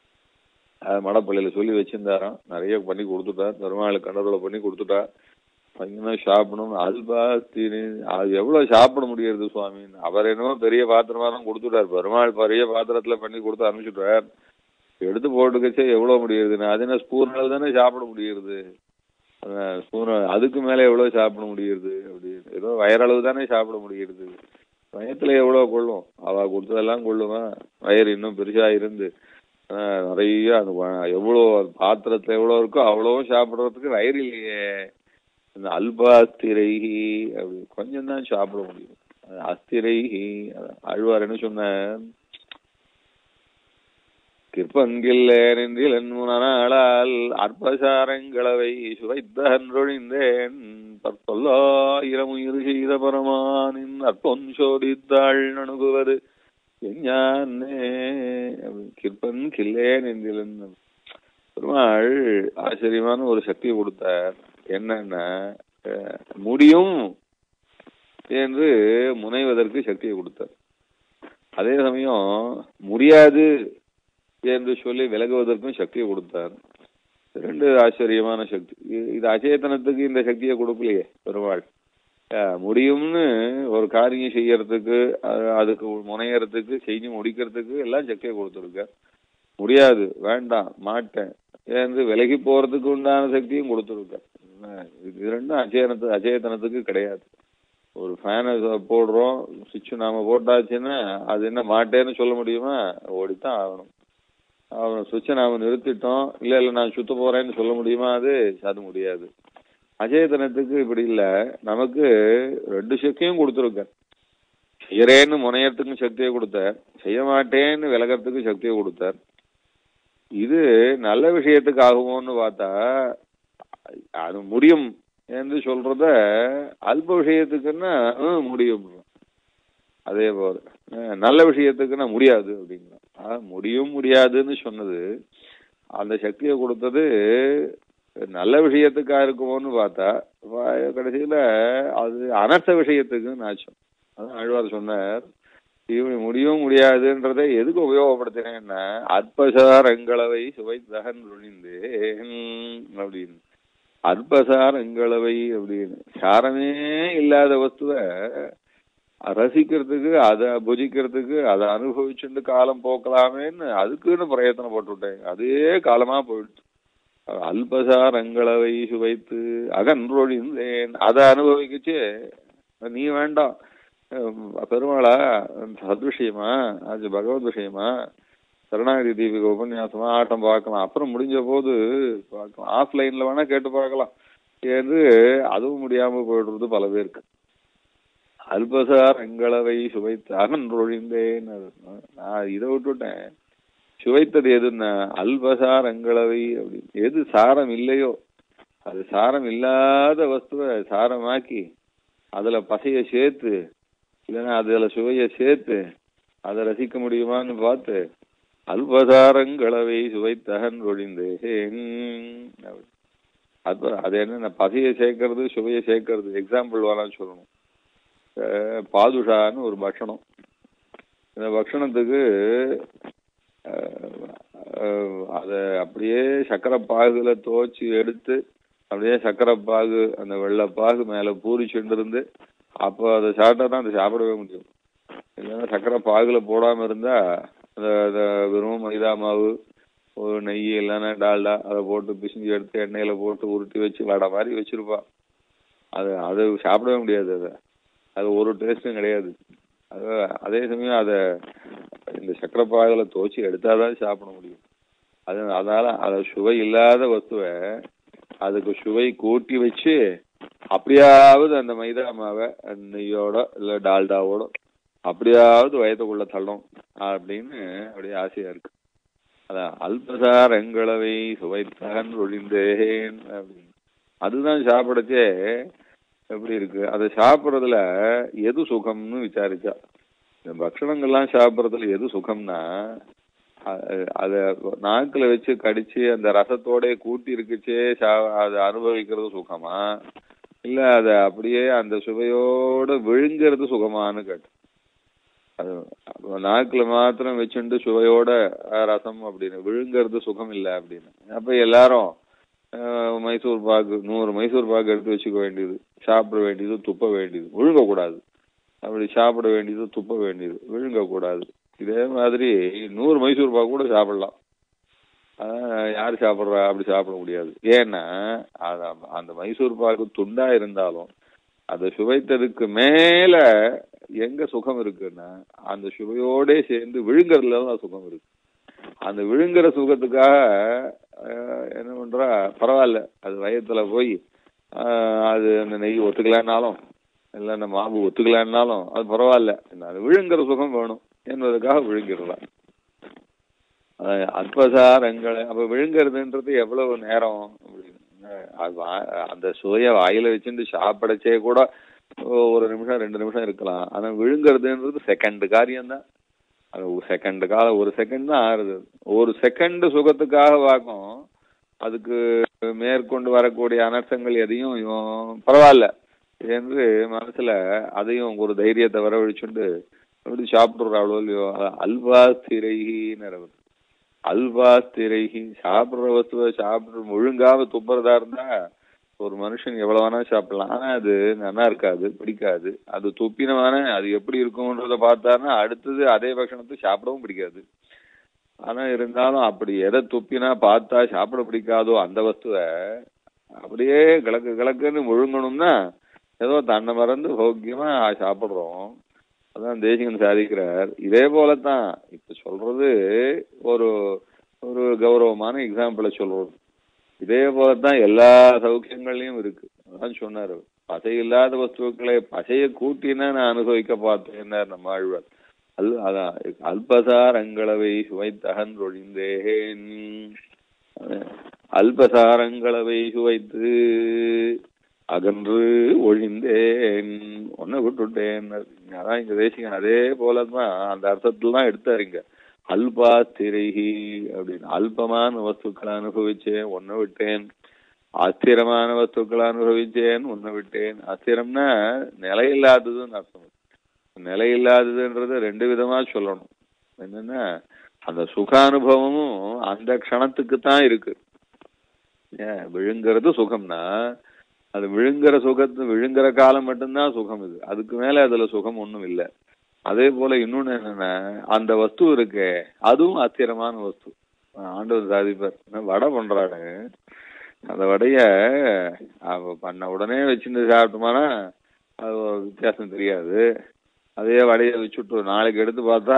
அது மடப்பள்ளியில சொல்லி வச்சிருந்தாராம் நிறைய பண்ணி கொடுத்துட்டார் பெருமாள் கடவுளை பண்ணி கொடுத்துட்டா பையனா சாப்பிடணும் அல்பா தீனி அது எவ்வளவு சாப்பிட முடியறது சுவாமி அவர் என்னமோ பெரிய பாத்திரமா தான் கொடுத்துட்டார் பெருமாள் பெரிய பாத்திரத்துல பண்ணி கொடுத்து அனுப்பிச்சுட்டார் எடுத்து போட்டுக்கச்சே எவ்வளவு முடியுதுன்னு அது என்ன ஸ்பூன் அளவு தானே சாப்பிட முடியுது ஸ்பூன் அதுக்கு மேல எவ்வளவு சாப்பிட முடியுது அப்படின்னு ஏதோ வயரளவு தானே சாப்பிட முடியுது வயத்துல எவ்வளவு கொள்ளும் அவ கொடுத்ததெல்லாம் கொள்ளுமா வயிறு இன்னும் பெருசா இருந்து ஆஹ் நிறைய அந்த வ- எவ்வளவு பாத்திரத்துல எவ்வளவு இருக்கோ அவ்வளவும் சாப்பிடுறதுக்கு வயிறு இல்லையே இந்த அல்பாஸ்திரைஹி அப்படி கொஞ்சம் தான் சாப்பிட முடியும் அது அஸ்திரைஹி அதான் ஆழ்வார் என்ன சொன்ன கிற்பங்கில்லேனின்றில் முனாளால் அற்பசாரங்களவை சுவைத்தகன்றொழிந்தேன் பற்பல்லாயிரம் உயிர் செய்த பரமானின் அற்பொன் சோதித்தாள் நணுகுவது எஞ்ஞானே கிற்பன் கில்லேன் என்றிலன் பெருமாள் ஆச்சரியமான ஒரு சக்தியை கொடுத்தார் என்னன்னா அஹ், முடியும் என்று முனைவதற்கு சக்தியை கொடுத்தார் அதே சமயம் முடியாது என்று சொல்லி விலகுவதற்கும் சக்தியை கொடுத்தார் ரெண்டு ஆச்சரியமான சக்தி இது- இது அச்சேதனத்துக்கு இந்த சக்தியை கொடுக்கலையே பெருமாள் அஹ், முடியும்னு ஒரு காரியம் செய்யறதுக்கு அஹ், அதுக்கு முனையறதுக்கு செஞ்சு முடிக்கிறதுக்கு எல்லாம் சக்தியை கொடுத்துருக்கார் முடியாது வேண்டாம் மாட்டேன் என்று விலகி போறதுக்கு உண்டான சக்தியும் கொடுத்துருக்கார் என்ன, இது ரெண்டும் அச்சேதனத்து அச்சேதனத்துக்கு கிடையாது ஒரு ஃபேனை போடுறோம் சுவிட்ச் நாம போட்டாச்சுன்னா அது என்ன மாட்டேன்னு சொல்ல முடியுமா ஓடித்தான் ஆகணும் அவன் சுவிட்சை நாம நிறுத்திட்டோம் இல்ல இல்ல நான் சுத்த போறேன்னு சொல்ல முடியுமா அது அது முடியாது அஜயதனத்துக்கு இப்படி இல்ல நமக்கு ரெண்டு சக்தியும் கொடுத்துருக்க செய்யறேன்னு முனையறதுக்கும் சக்தியை கொடுத்தார் செய்ய மாட்டேன்னு விலகிறதுக்கும் சக்தியை கொடுத்தார் இது நல்ல விஷயத்துக்கு ஆகுமோன்னு பார்த்தா அது முடியும் என்று சொல்றத அல்ப விஷயத்துக்குன்னா ஹம், முடியும் அதே போல அஹ், நல்ல விஷயத்துக்குன்னா முடியாது அப்படிங்கிறான் ஆஹ், முடியும் முடியாதுன்னு சொன்னது அந்த சக்தியை கொடுத்தது நல்ல விஷயத்துக்கா இருக்குமோன்னு பார்த்தா வா- கடைசியில அது அனர்த்த விஷயத்துக்கு நாச்சம் அதான் ஆழ்வார் சொன்னார் இவனு முடியும் முடியாதுன்றதை எதுக்கு உபயோகப்படுத்தினேன்னா அற்பசாரங்களவை சுவைத்தகன் ஒழிந்தேன் அப்படின்னு அற்பசாரங்களவை அப்படின்னு சாரமே இல்லாத வஸ்துவை ரசிக்கிறதுக்கு அதை புஜிக்கிறதுக்கு அதை அனுபவிச்சுட்டு காலம் போக்கலாமேன்னு அதுக்குன்னு பிரயத்தனம் போட்டுவிட்டேன் அதே காலமா போயிடுச்சு அல்பசாரங்களவை சுவைத்து அகன்றொழிந்தேன் அதை அனுபவிக்குச்சு நீ வேண்டாம் அஹ் பெருமாளா சத்விஷயமா அது பகவத் விஷயமா சரணாகதி தீபிக உபன்யாசமா ஆட்டம் பார்க்கலாம் அப்புறம் முடிஞ்ச போது பார்க்கலாம் ஆஃப்லைன்ல வேணா கேட்டு பார்க்கலாம் என்று அதுவும் முடியாம போயிடுறது பல பேருக்கு அல்பசார் எங்களவை சுவைத்து அகன்றொழிந்தேன் நான் இதை விட்டுட்டேன் சுவைத்தது எதுன்னா அல்பசார் எங்களவை அப்படின்னு எது சாரம் இல்லையோ அது சாரம் இல்லாத வஸ்துவை சாரமாக்கி அதுல பசைய சேர்த்து இல்லைன்னா அதுல சுவைய சேர்த்து அதை ரசிக்க முடியுமான்னு பார்த்து அல்பசாரங்களவை சுவைத்தகன் ஒழிந்தேன் அது அது என்ன பசையை சேர்க்கறது சுவையை சேர்க்கறது எக்ஸாம்பிள் வேணாம் சொல்லணும் அஹ் பாதுஷான்னு ஒரு பக்ஷணம் இந்த பக்ஷணத்துக்கு அதை அப்படியே சக்கரை பாகுல துவச்சி எடுத்து அப்படியே சக்கரை பாகு அந்த வெள்ளை பாகு மேல பூரிச்சுட்டு இருந்து அப்போ அதை சாப்பிட்டா தான் அதை சாப்பிடவே முடியும் இல்லைன்னா சக்கரை பாகுல போடாம இருந்தா அந்த அந்த வெறும் மைதா மாவு ஒரு நெய் இல்லைன்னா டால்டா அதை போட்டு பிசிஞ்சு எடுத்து எண்ணெயில போட்டு உருட்டி வச்சு வடை மாதிரி வச்சிருப்பா அது அது சாப்பிடவே முடியாது அதை அது ஒரு டேஸ்டும் கிடையாது அது அதே சமயம் அதை இந்த சக்கரை பாகுல துவச்சி எடுத்தாதான் சாப்பிட முடியும் அது அதனால அது சுவை இல்லாத வஸ்துவை அதுக்கு சுவை கூட்டி வச்சு அப்படியாவது அந்த மைதா மாவை நெய்யோட இல்ல டால்டாவோட அப்படியாவது வயத்துக்குள்ள தள்ளும் அப்படின்னு அப்படியே ஆசையா இருக்கு அதான் அல்பசார் எங்களவை சுவைத்தகன் ஒழிந்தேன் அப்படின்னு அதுதான் சாப்பிடச்சே எப்படி இருக்கு அதை சாப்பிட்றதுல எது சுகம்னு விசாரிச்சா இந்த பக்ஷணங்கள்லாம் சாப்பிட்றதுல எது சுகம்னா அத நாக்குல வச்சு கடிச்சு அந்த ரசத்தோட கூட்டி இருக்குச்சே அதை அனுபவிக்கிறது சுகமா இல்ல அத அப்படியே அந்த சுவையோட விழுங்கிறது சுகமானு கேட்டு அது நாக்குல மாத்திரம் வச்சுட்டு சுவையோட ரசம் அப்படின்னு விழுங்கிறது சுகம் இல்லை அப்படின்னு அப்ப எல்லாரும் மைசூர் பாக்கு நூறு மைசூர் பாக்கு எடுத்து வச்சுக்க வேண்டியது சாப்பிட வேண்டியது துப்ப வேண்டியது விழுங்கக்கூடாது அப்படி சாப்பிட வேண்டியது துப்ப வேண்டியது விழுங்கக்கூடாது இதே மாதிரி நூறு மைசூர் பாக்கு கூட சாப்பிடலாம் யாரு சாப்பிட்றா அப்படி சாப்பிட முடியாது ஏன்னா அது அந்த மைசூர் பாக்கு துண்டா இருந்தாலும் அதை சுவைத்ததுக்கு மேல எங்க சுகம் இருக்குன்னா அந்த சுவையோட சேர்ந்து விழுங்குறதுல தான் சுகம் இருக்கு அந்த விழுங்குற சுகத்துக்காக என்ன பண்றா பரவாயில்ல அது வயத்துல போய் அது அந்த நெய் ஒத்துக்கலான்னாலும் இல்லை அந்த மாவு ஒத்துக்கலான்னாலும் அது பரவாயில்ல அது விழுங்குற சுகம் வேணும் என்பதுக்காக விழுங்கிடலாம் அல்பசாரங்களை அப்ப விழுங்குறதுன்றது எவ்வளவு நேரம் அப்படின்னு அந்த சுவைய வாயில வச்சுட்டு சாப்பிடச்சே கூட ஒரு நிமிஷம் ரெண்டு நிமிஷம் இருக்கலாம் ஆனா விழுங்குறதுன்றது செகண்ட் காரியம்தான் அது செகண்ட் காலம் ஒரு செகண்ட் தான் ஆறுது ஒரு செகண்ட் சுகத்துக்காக பார்க்கும் அதுக்கு மேற்கொண்டு வரக்கூடிய அனர்த்தங்கள் எதையும் பரவாயில்ல என்று மனசுல அதையும் ஒரு தைரியத்தை வரவழிச்சுண்டு எப்படி சாப்பிடுற அவ்வளோ இல்லையோ அல்வா ஸ்திரைகின்னு அல்வா ஸ்திரைகி சாப்பிடுற வஸ்துவை சாப்பிடுற ஒழுங்காக துப்புறதா இருந்தா ஒரு மனுஷன் எவ்வளவு வேணா சாப்பிடலாம் ஆனா அது நல்லா இருக்காது பிடிக்காது அது துப்பினமான அது எப்படி இருக்கும்ன்றத பார்த்தாருன்னா அடுத்தது அதே பட்சணத்தை சாப்பிடவும் பிடிக்காது ஆனா இருந்தாலும் அப்படி எதை துப்பினா பார்த்தா சாப்பிட பிடிக்காதோ அந்த வஸ்துவை அப்படியே கிழக்கு கிழக்குன்னு முழுங்கணும்னா ஏதோ தன்னை மறந்து போக்கியமா சாப்பிடுறோம் அதான் தேசிகன் சாதிக்கிறார் இதே போலத்தான் இப்ப சொல்றது ஒரு ஒரு கௌரவமான எக்ஸாம்பிள சொல்றது இதே போலத்தான் எல்லா சௌக்கியங்கள்லயும் இருக்கு அதான் சொன்னாரு பசை இல்லாத வஸ்துக்களை பசைய கூட்டினா நான் அனுபவிக்க பார்த்தேன் நம்ம ஆழ்வார் அல் அதான் அல்பசாரங்களவை சுவைத்தகன்றொழிந்தேன் அல்பசாரங்களவை சுவைத்து அகன்று ஒழிந்தேன் ஒன்ன விட்டுட்டேன் அதான் இங்க தேசிங்க அதே போலதான் அந்த அர்த்தத்துல தான் எடுத்தாருங்க அல்பா திரைகி அப்படின்னு அல்பமான வஸ்துக்களை அனுபவிச்சேன் ஒன்ன விட்டேன் அஸ்திரமான வஸ்துக்களை அனுபவிச்சேன் ஒன்ன விட்டேன் அஸ்திரம்னா நிலையில்லாததுன்னு அர்த்தம் நிலையில்லாததுன்றது ரெண்டு விதமா சொல்லணும் என்னன்னா அந்த சுக அனுபவமும் அந்த க்ஷணத்துக்கு தான் இருக்கு ஏன் விழுங்கிறது சுகம்னா அது விழுங்குற சுகத்து விழுங்குற காலம் மட்டும்தான் சுகம் இது அதுக்கு மேல அதுல சுகம் ஒண்ணும் இல்லை அதே போல இன்னொன்னு என்னன்னா அந்த வஸ்து இருக்கு அதுவும் ஆச்சரியமான வஸ்து ஆண்டவர் சாதிப்பார் வடை பண்றாரு அந்த வடைய அவ பண்ண உடனே வச்சுட்டு சாப்பிட்டோம்னா அது வித்தியாசம் தெரியாது அதே வடைய வச்சுட்டு நாளைக்கு எடுத்து பார்த்தா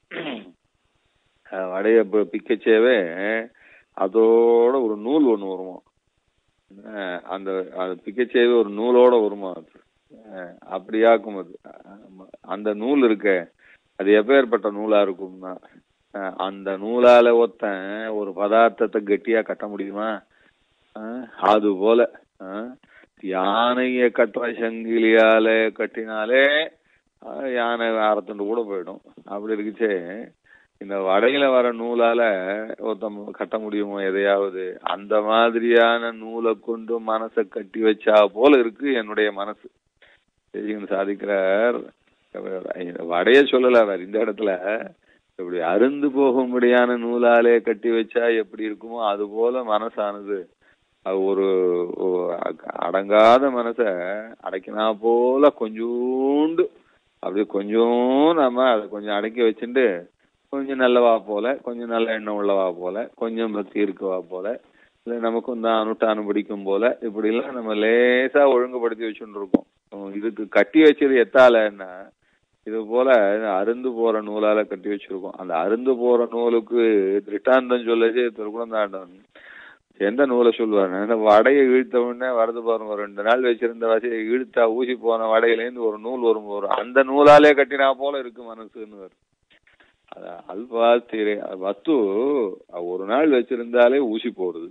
வடைய பிக்கச்சேவே அதோட ஒரு நூல் ஒண்ணு வருமா அந்த அது பிக்கச்சேவே ஒரு நூலோட வருமா அது அப்படியாக்கும் அது அந்த நூல் இருக்க அது எப்பேற்பட்ட நூலா இருக்கும்னா அந்த நூலால ஒத்தன் ஒரு பதார்த்தத்தை கெட்டியா கட்ட முடியுமா அது போல ஆஹ், யானைய கட்டுற சங்கிலியால கட்டினாலே ஆஹ், யானை அறத்துண்டு கூட போயிடும் அப்படி இருக்குச்சே இந்த வடையில வர நூலால ஒருத்தன் கட்ட முடியுமோ எதையாவது அந்த மாதிரியான நூலை கொண்டு மனசை கட்டி வச்சா போல இருக்கு என்னுடைய மனசு தேசிகன் சாதிக்கிறார் வடைய சொல்லல அவர் இந்த இடத்துல இப்படி அருந்து போகும்படியான நூலாலே கட்டி வச்சா எப்படி இருக்குமோ அது போல மனசானது அது ஒரு ஒரு அடங்காத மனச அடைக்கினா போல கொஞ்சோண்டு அப்படி கொஞ்சம் நம்ம அதை கொஞ்சம் அடக்கி வச்சுட்டு கொஞ்சம் நல்லவா போல கொஞ்சம் நல்ல எண்ணம் உள்ளவா போல கொஞ்சம் பக்தி இருக்கவா போல இல்ல நமக்கும் தான் அனுஷ்டானம் பிடிக்கும் போல இப்படி எல்லாம் நம்ம லேசா ஒழுங்குபடுத்தி வச்சுட்டு இருக்கோம் உம் இதுக்கு கட்டி வச்சது எத்தாலன்னா இது போல அருந்து போற நூலால கட்டி வச்சிருக்கோம் அந்த அருந்து போற நூலுக்கு திருஷ்டாந்தம் சொல்லச்சு திருக்குழந்தாண்டம் எந்த நூலை சொல்லுவாரு அந்த வடையை இழுத்த உடனே வரது பாருங்க ஒரு ரெண்டு நாள் வச்சிருந்த வசையை இழுத்தா ஊசி போன வடையில இருந்து ஒரு நூல் வரும் வரும் அந்த நூலாலே கட்டினா போல இருக்கு மனசுன்னு வரும் அதான் அல்வா திரை வஸ்து ஒரு நாள் வச்சிருந்தாலே ஊசி போடுது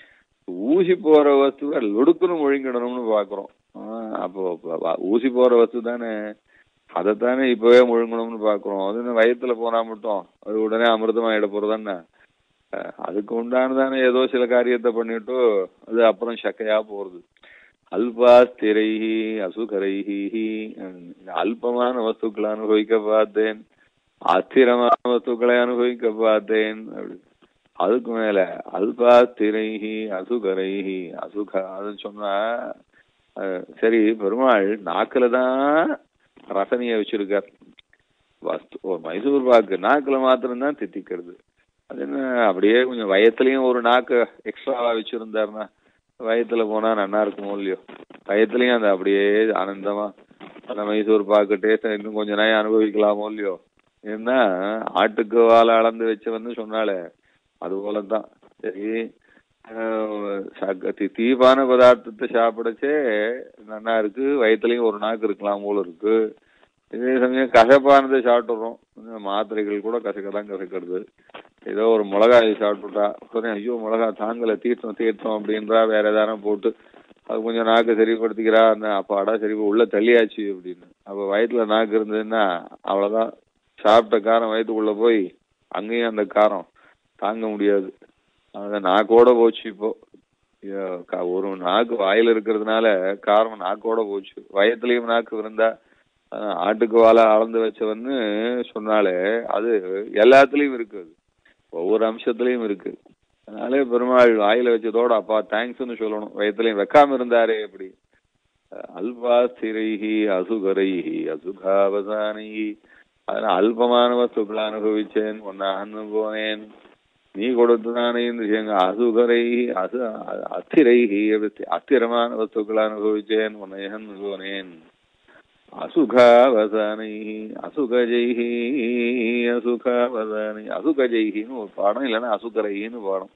ஊசி போற வஸ்துவை லொடுக்குன்னு முழுங்கிடணும்னு பாக்குறோம் ஆஹ் அப்போ அப்ப வ- ஊசி போற வஸ்து தானே அதைத்தானே இப்பவே முழுங்கணும்னு பாக்குறோம் அது என்ன வயித்துல போனா மட்டும் அது உடனே அமிர்தமாயிட போறதானே அஹ் அதுக்கு உண்டானதானே ஏதோ சில காரியத்தை பண்ணிட்டு அது அப்புறம் சக்கையா போறது அல்பா ஸ்திரைஹி அசுகரைஹி இந்த அல்பமான வஸ்துக்களை அனுபவிக்க பார்த்தேன் அஸ்திரமான வஸ்துக்களை அனுபவிக்க பார்த்தேன் அப்படி அதுக்கு மேல அல்பா ஸ்திரைஹி அசுகரைஹி அசுக அது சொன்னா அஹ், சரி பெருமாள் நாக்குல தான் ரசனைய வச்சிருக்கார் வஸ்து ஓ, மைசூர் பாக்கு நாக்குல மாத்திரம்தான் தித்திக்கிறது அது என்ன அப்படியே கொஞ்சம் வயத்துலயும் ஒரு நாக்கு எக்ஸ்ட்ராவா வச்சிருந்தாருன்னா வயத்துல போனா நல்லா இருக்குமோ இல்லையோ வயத்துலயும் அந்த அப்படியே ஆனந்தமா அந்த மைசூர் பாக்கு டேஸ்ட் இன்னும் கொஞ்ச நாள் அனுபவிக்கலாமோ இல்லையோ ஏன்னா ஆட்டுக்கு வாழை அளந்து வச்சவன்னு சொன்னாலே அது போலதான் சரி ஆஹ் சக்க- தி- தீபான பதார்த்தத்தை சாப்பிடச்சே நல்லா இருக்கு வயிற்றுலயும் ஒரு நாக்கு இருக்கலாம் போல இருக்கு இதே சமயம் கசப்பானதை சாப்பிட்டுறோம் இந்த மாத்திரைகள் கூட கசக்கதான் கசக்கிறது ஏதோ ஒரு மிளகாய் சாப்பிட்டுட்டா உடனே ஐயோ மிளகா தாங்கல தீர்த்தம் தீர்த்தம் அப்படின்றா வேற ஏதான போட்டு அது கொஞ்சம் நாக்கு சரிப்படுத்திக்கிறா அந்த அப்பாடா சரி உள்ள தள்ளியாச்சு அப்படின்னு அப்ப வயிற்றுல நாக்கு இருந்ததுன்னா அவ்வளவுதான் சாப்பிட்ட காரம் வயிற்றுக்குள்ள போய் அங்கேயும் அந்த காரம் தாங்க முடியாது அந்த நாக்கோட போச்சு இப்போ ஐயோ, க- ஒரு நாக்கு வாயில இருக்கிறதுனால காரம் நாக்கோட போச்சு வயத்துலயும் நாக்கு இருந்தா அஹ், ஆட்டுக்கு வாழை அளந்து வச்சவன்னு சொன்னாலே அது எல்லாத்துலயும் இருக்கு அது ஒவ்வொரு அம்சத்துலயும் இருக்கு அதனாலே பெருமாள் வாயில வச்சதோட அப்பா தேங்க்ஸ்னு சொல்லணும் வயத்துலயும் வைக்காம இருந்தாரே எப்படி அஹ், அல்பா ஸ்திரைஹி அசுகரைஹி அசுகாவசானிஹி அதனால அல்பமான வஸ்துக்களை அனுபவிச்சேன் ஒன்னான்னு போனேன் நீ கொடுத்ததானே இந்த விஷயங்க அசுகரை அசு அத்திரைஹி அத்திரமான வஸ்துக்களை அனுபவிச்சேன் உன்னையன் போனேன் அசுகாவசானை அசுகஜைஹி அசுகாவசானை அசுகஜைஹின்னு ஒரு பாடம் இல்லைன்னா அசுகரைன்னு பாடம்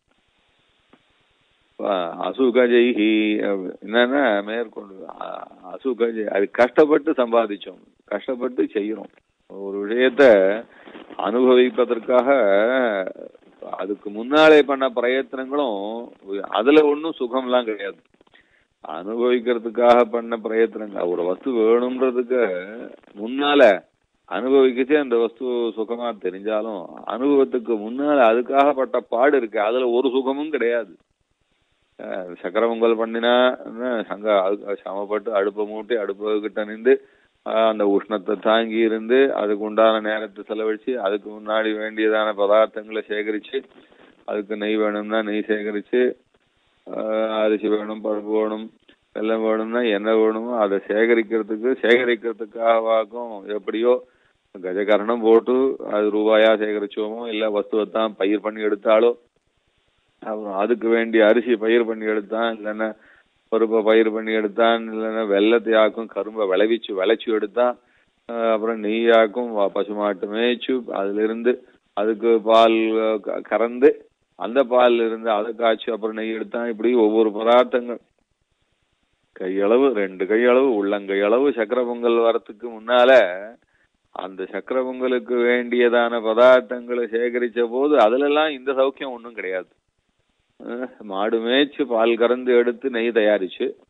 பா- அசுகஜைஹி அப்படி. என்னன்னா மேற்கொண்டு அ- அசுகஜை அது கஷ்டப்பட்டு சம்பாதிச்சோம் கஷ்டப்பட்டு செய்யறோம் ஒரு விஷயத்த அனுபவிப்பதற்காக அதுக்கு முன்னாலே பண்ண பிரயத்தனங்களும் அதுல ஒன்றும் சுகம்லாம் கிடையாது அனுபவிக்கிறதுக்காக பண்ண பிரயத்தனங்கள் ஒரு வஸ்து வேணும்ன்றதுக்கு முன்னால அனுபவிக்கச்சே அந்த வஸ்து சுகமா தெரிஞ்சாலும் அனுபவத்துக்கு முன்னால அதுக்காக பட்ட பாடு இருக்கு அதுல ஒரு சுகமும் கிடையாது அஹ் சக்கர பொங்கல் பண்ணினா என்ன, சங்க அது- சமப்பட்டு அடுப்பை மூட்டி அடுப்பு கிட்ட நின்று ஆஹ் அந்த உஷ்ணத்தை தாங்கி இருந்து அதுக்கு உண்டான நேரத்தை செலவழிச்சு அதுக்கு முன்னாடி வேண்டியதான பதார்த்தங்களை சேகரிச்சு அதுக்கு நெய் வேணும்னா நெய் சேகரிச்சு ஆஹ் அரிசி வேணும் பருப்பு வேணும் வெல்லம் வேணும்னா என்ன வேணுமோ அதை சேகரிக்கிறதுக்கு சேகரிக்கிறதுக்காகவாக்கும் எப்படியோ கஜகரணம் போட்டு அது ரூபாயா சேகரிச்சோமோ இல்ல வஸ்துவைத்தான் பயிர் பண்ணி எடுத்தாலோ அப்புறம் அதுக்கு வேண்டிய அரிசி பயிர் பண்ணி எடுத்தான் இல்லைன்னா பருப்பை பயிர் பண்ணி எடுத்தான் இல்லைன்னா வெள்ளத்தை ஆக்கும் கரும்பை விளைவிச்சு விளைச்சு எடுத்தான் ஆஹ் அப்புறம் நெய்யாக்கும் வ- பசுமாட்டு மேய்ச்சு அதுல இருந்து அதுக்கு பால் அஹ், க- கறந்து அந்த பால்ல இருந்து அதை காய்ச்சி அப்புறம் நெய் எடுத்தான் இப்படி ஒவ்வொரு பதார்த்தங்கள் கையளவு ரெண்டு கையளவு உள்ளங்கையளவு சக்கர பொங்கல் வரத்துக்கு முன்னால அந்த சக்கர பொங்கலுக்கு வேண்டியதான பதார்த்தங்களை சேகரிச்ச போது அதுல எல்லாம் இந்த சௌக்கியம் ஒண்ணும் கிடையாது அஹ் மாடு மேய்ச்சு பால் கறந்து எடுத்து நெய் தயாரிச்சு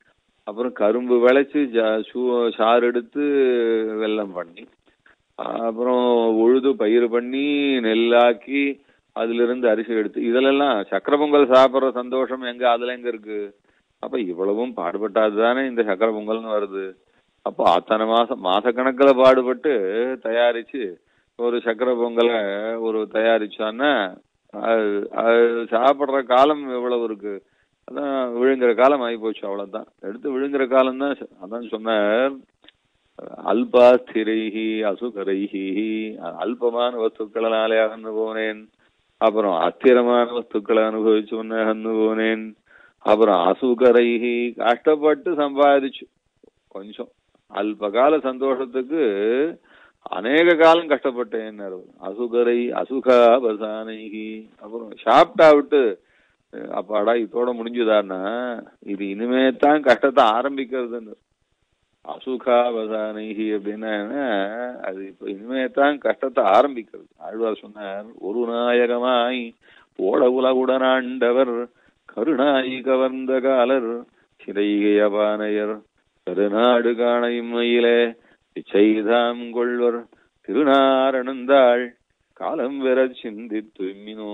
அப்புறம் கரும்பு விளைச்சு ஜா- சூ- சாறு எடுத்து வெல்லம் பண்ணி அப்புறம் உழுது பயிர் பண்ணி நெல்லாக்கி அதுல இருந்து அரிசி எடுத்து இதுலெல்லாம் சக்கரை பொங்கல் சாப்பிடுற சந்தோஷம் எங்க அதுல எங்க இருக்கு அப்ப இவ்வளவும் பாடுபட்டாதுதானே இந்த சக்கரை பொங்கல்னு வருது அப்போ அத்தனை மாசம் மாசக்கணக்குல பாடுபட்டு தயாரிச்சு ஒரு சக்கரை பொங்கலை ஒரு தயாரிச்சான்னா அது அது சாப்பிடுற காலம் எவ்வளவு இருக்கு அதான் விழுங்குற காலம் ஆகி போச்சு அவ்வளவுதான் எடுத்து விழுங்குற காலம் தான் அதான் சொன்னார் அல்பாஸ்திரைஹி அசுகரைஹி அல்பமான வஸ்துக்களாலே அகன்று போனேன் அப்புறம் அஸ்திரமான வஸ்துக்களை அனுபவிச்சு உன்னை அகன்று போனேன் அப்புறம் அசுகரைஹி கஷ்டப்பட்டு சம்பாதிச்சு கொஞ்சம் அல்பகால சந்தோஷத்துக்கு அநேக காலம் கஷ்டப்பட்டேன் அசுகரை அசுகாபசானைகி அப்புறம் சாப்பிட்டா விட்டு அஹ் அப்பாடா இதோட முடிஞ்சுதான்னா இது இனிமே தான் கஷ்டத்தை ஆரம்பிக்கிறதுன்னு அசுகாவசானைகி அப்படின்னா அது இப்ப இனிமே தான் கஷ்டத்தை ஆரம்பிக்கிறது ஆழ்வார் சொன்னார் ஒரு நாயகமாய் ஓட உலகுடனாண்டவர் கருணாயி கவர்ந்த காலர் சிறைகையபானையர் கருநாடு காண இம்மையிலே செய்தாம் கொள்வர் திருநாரணந்தாள் காலம் வெற சிந்தித்து மினோ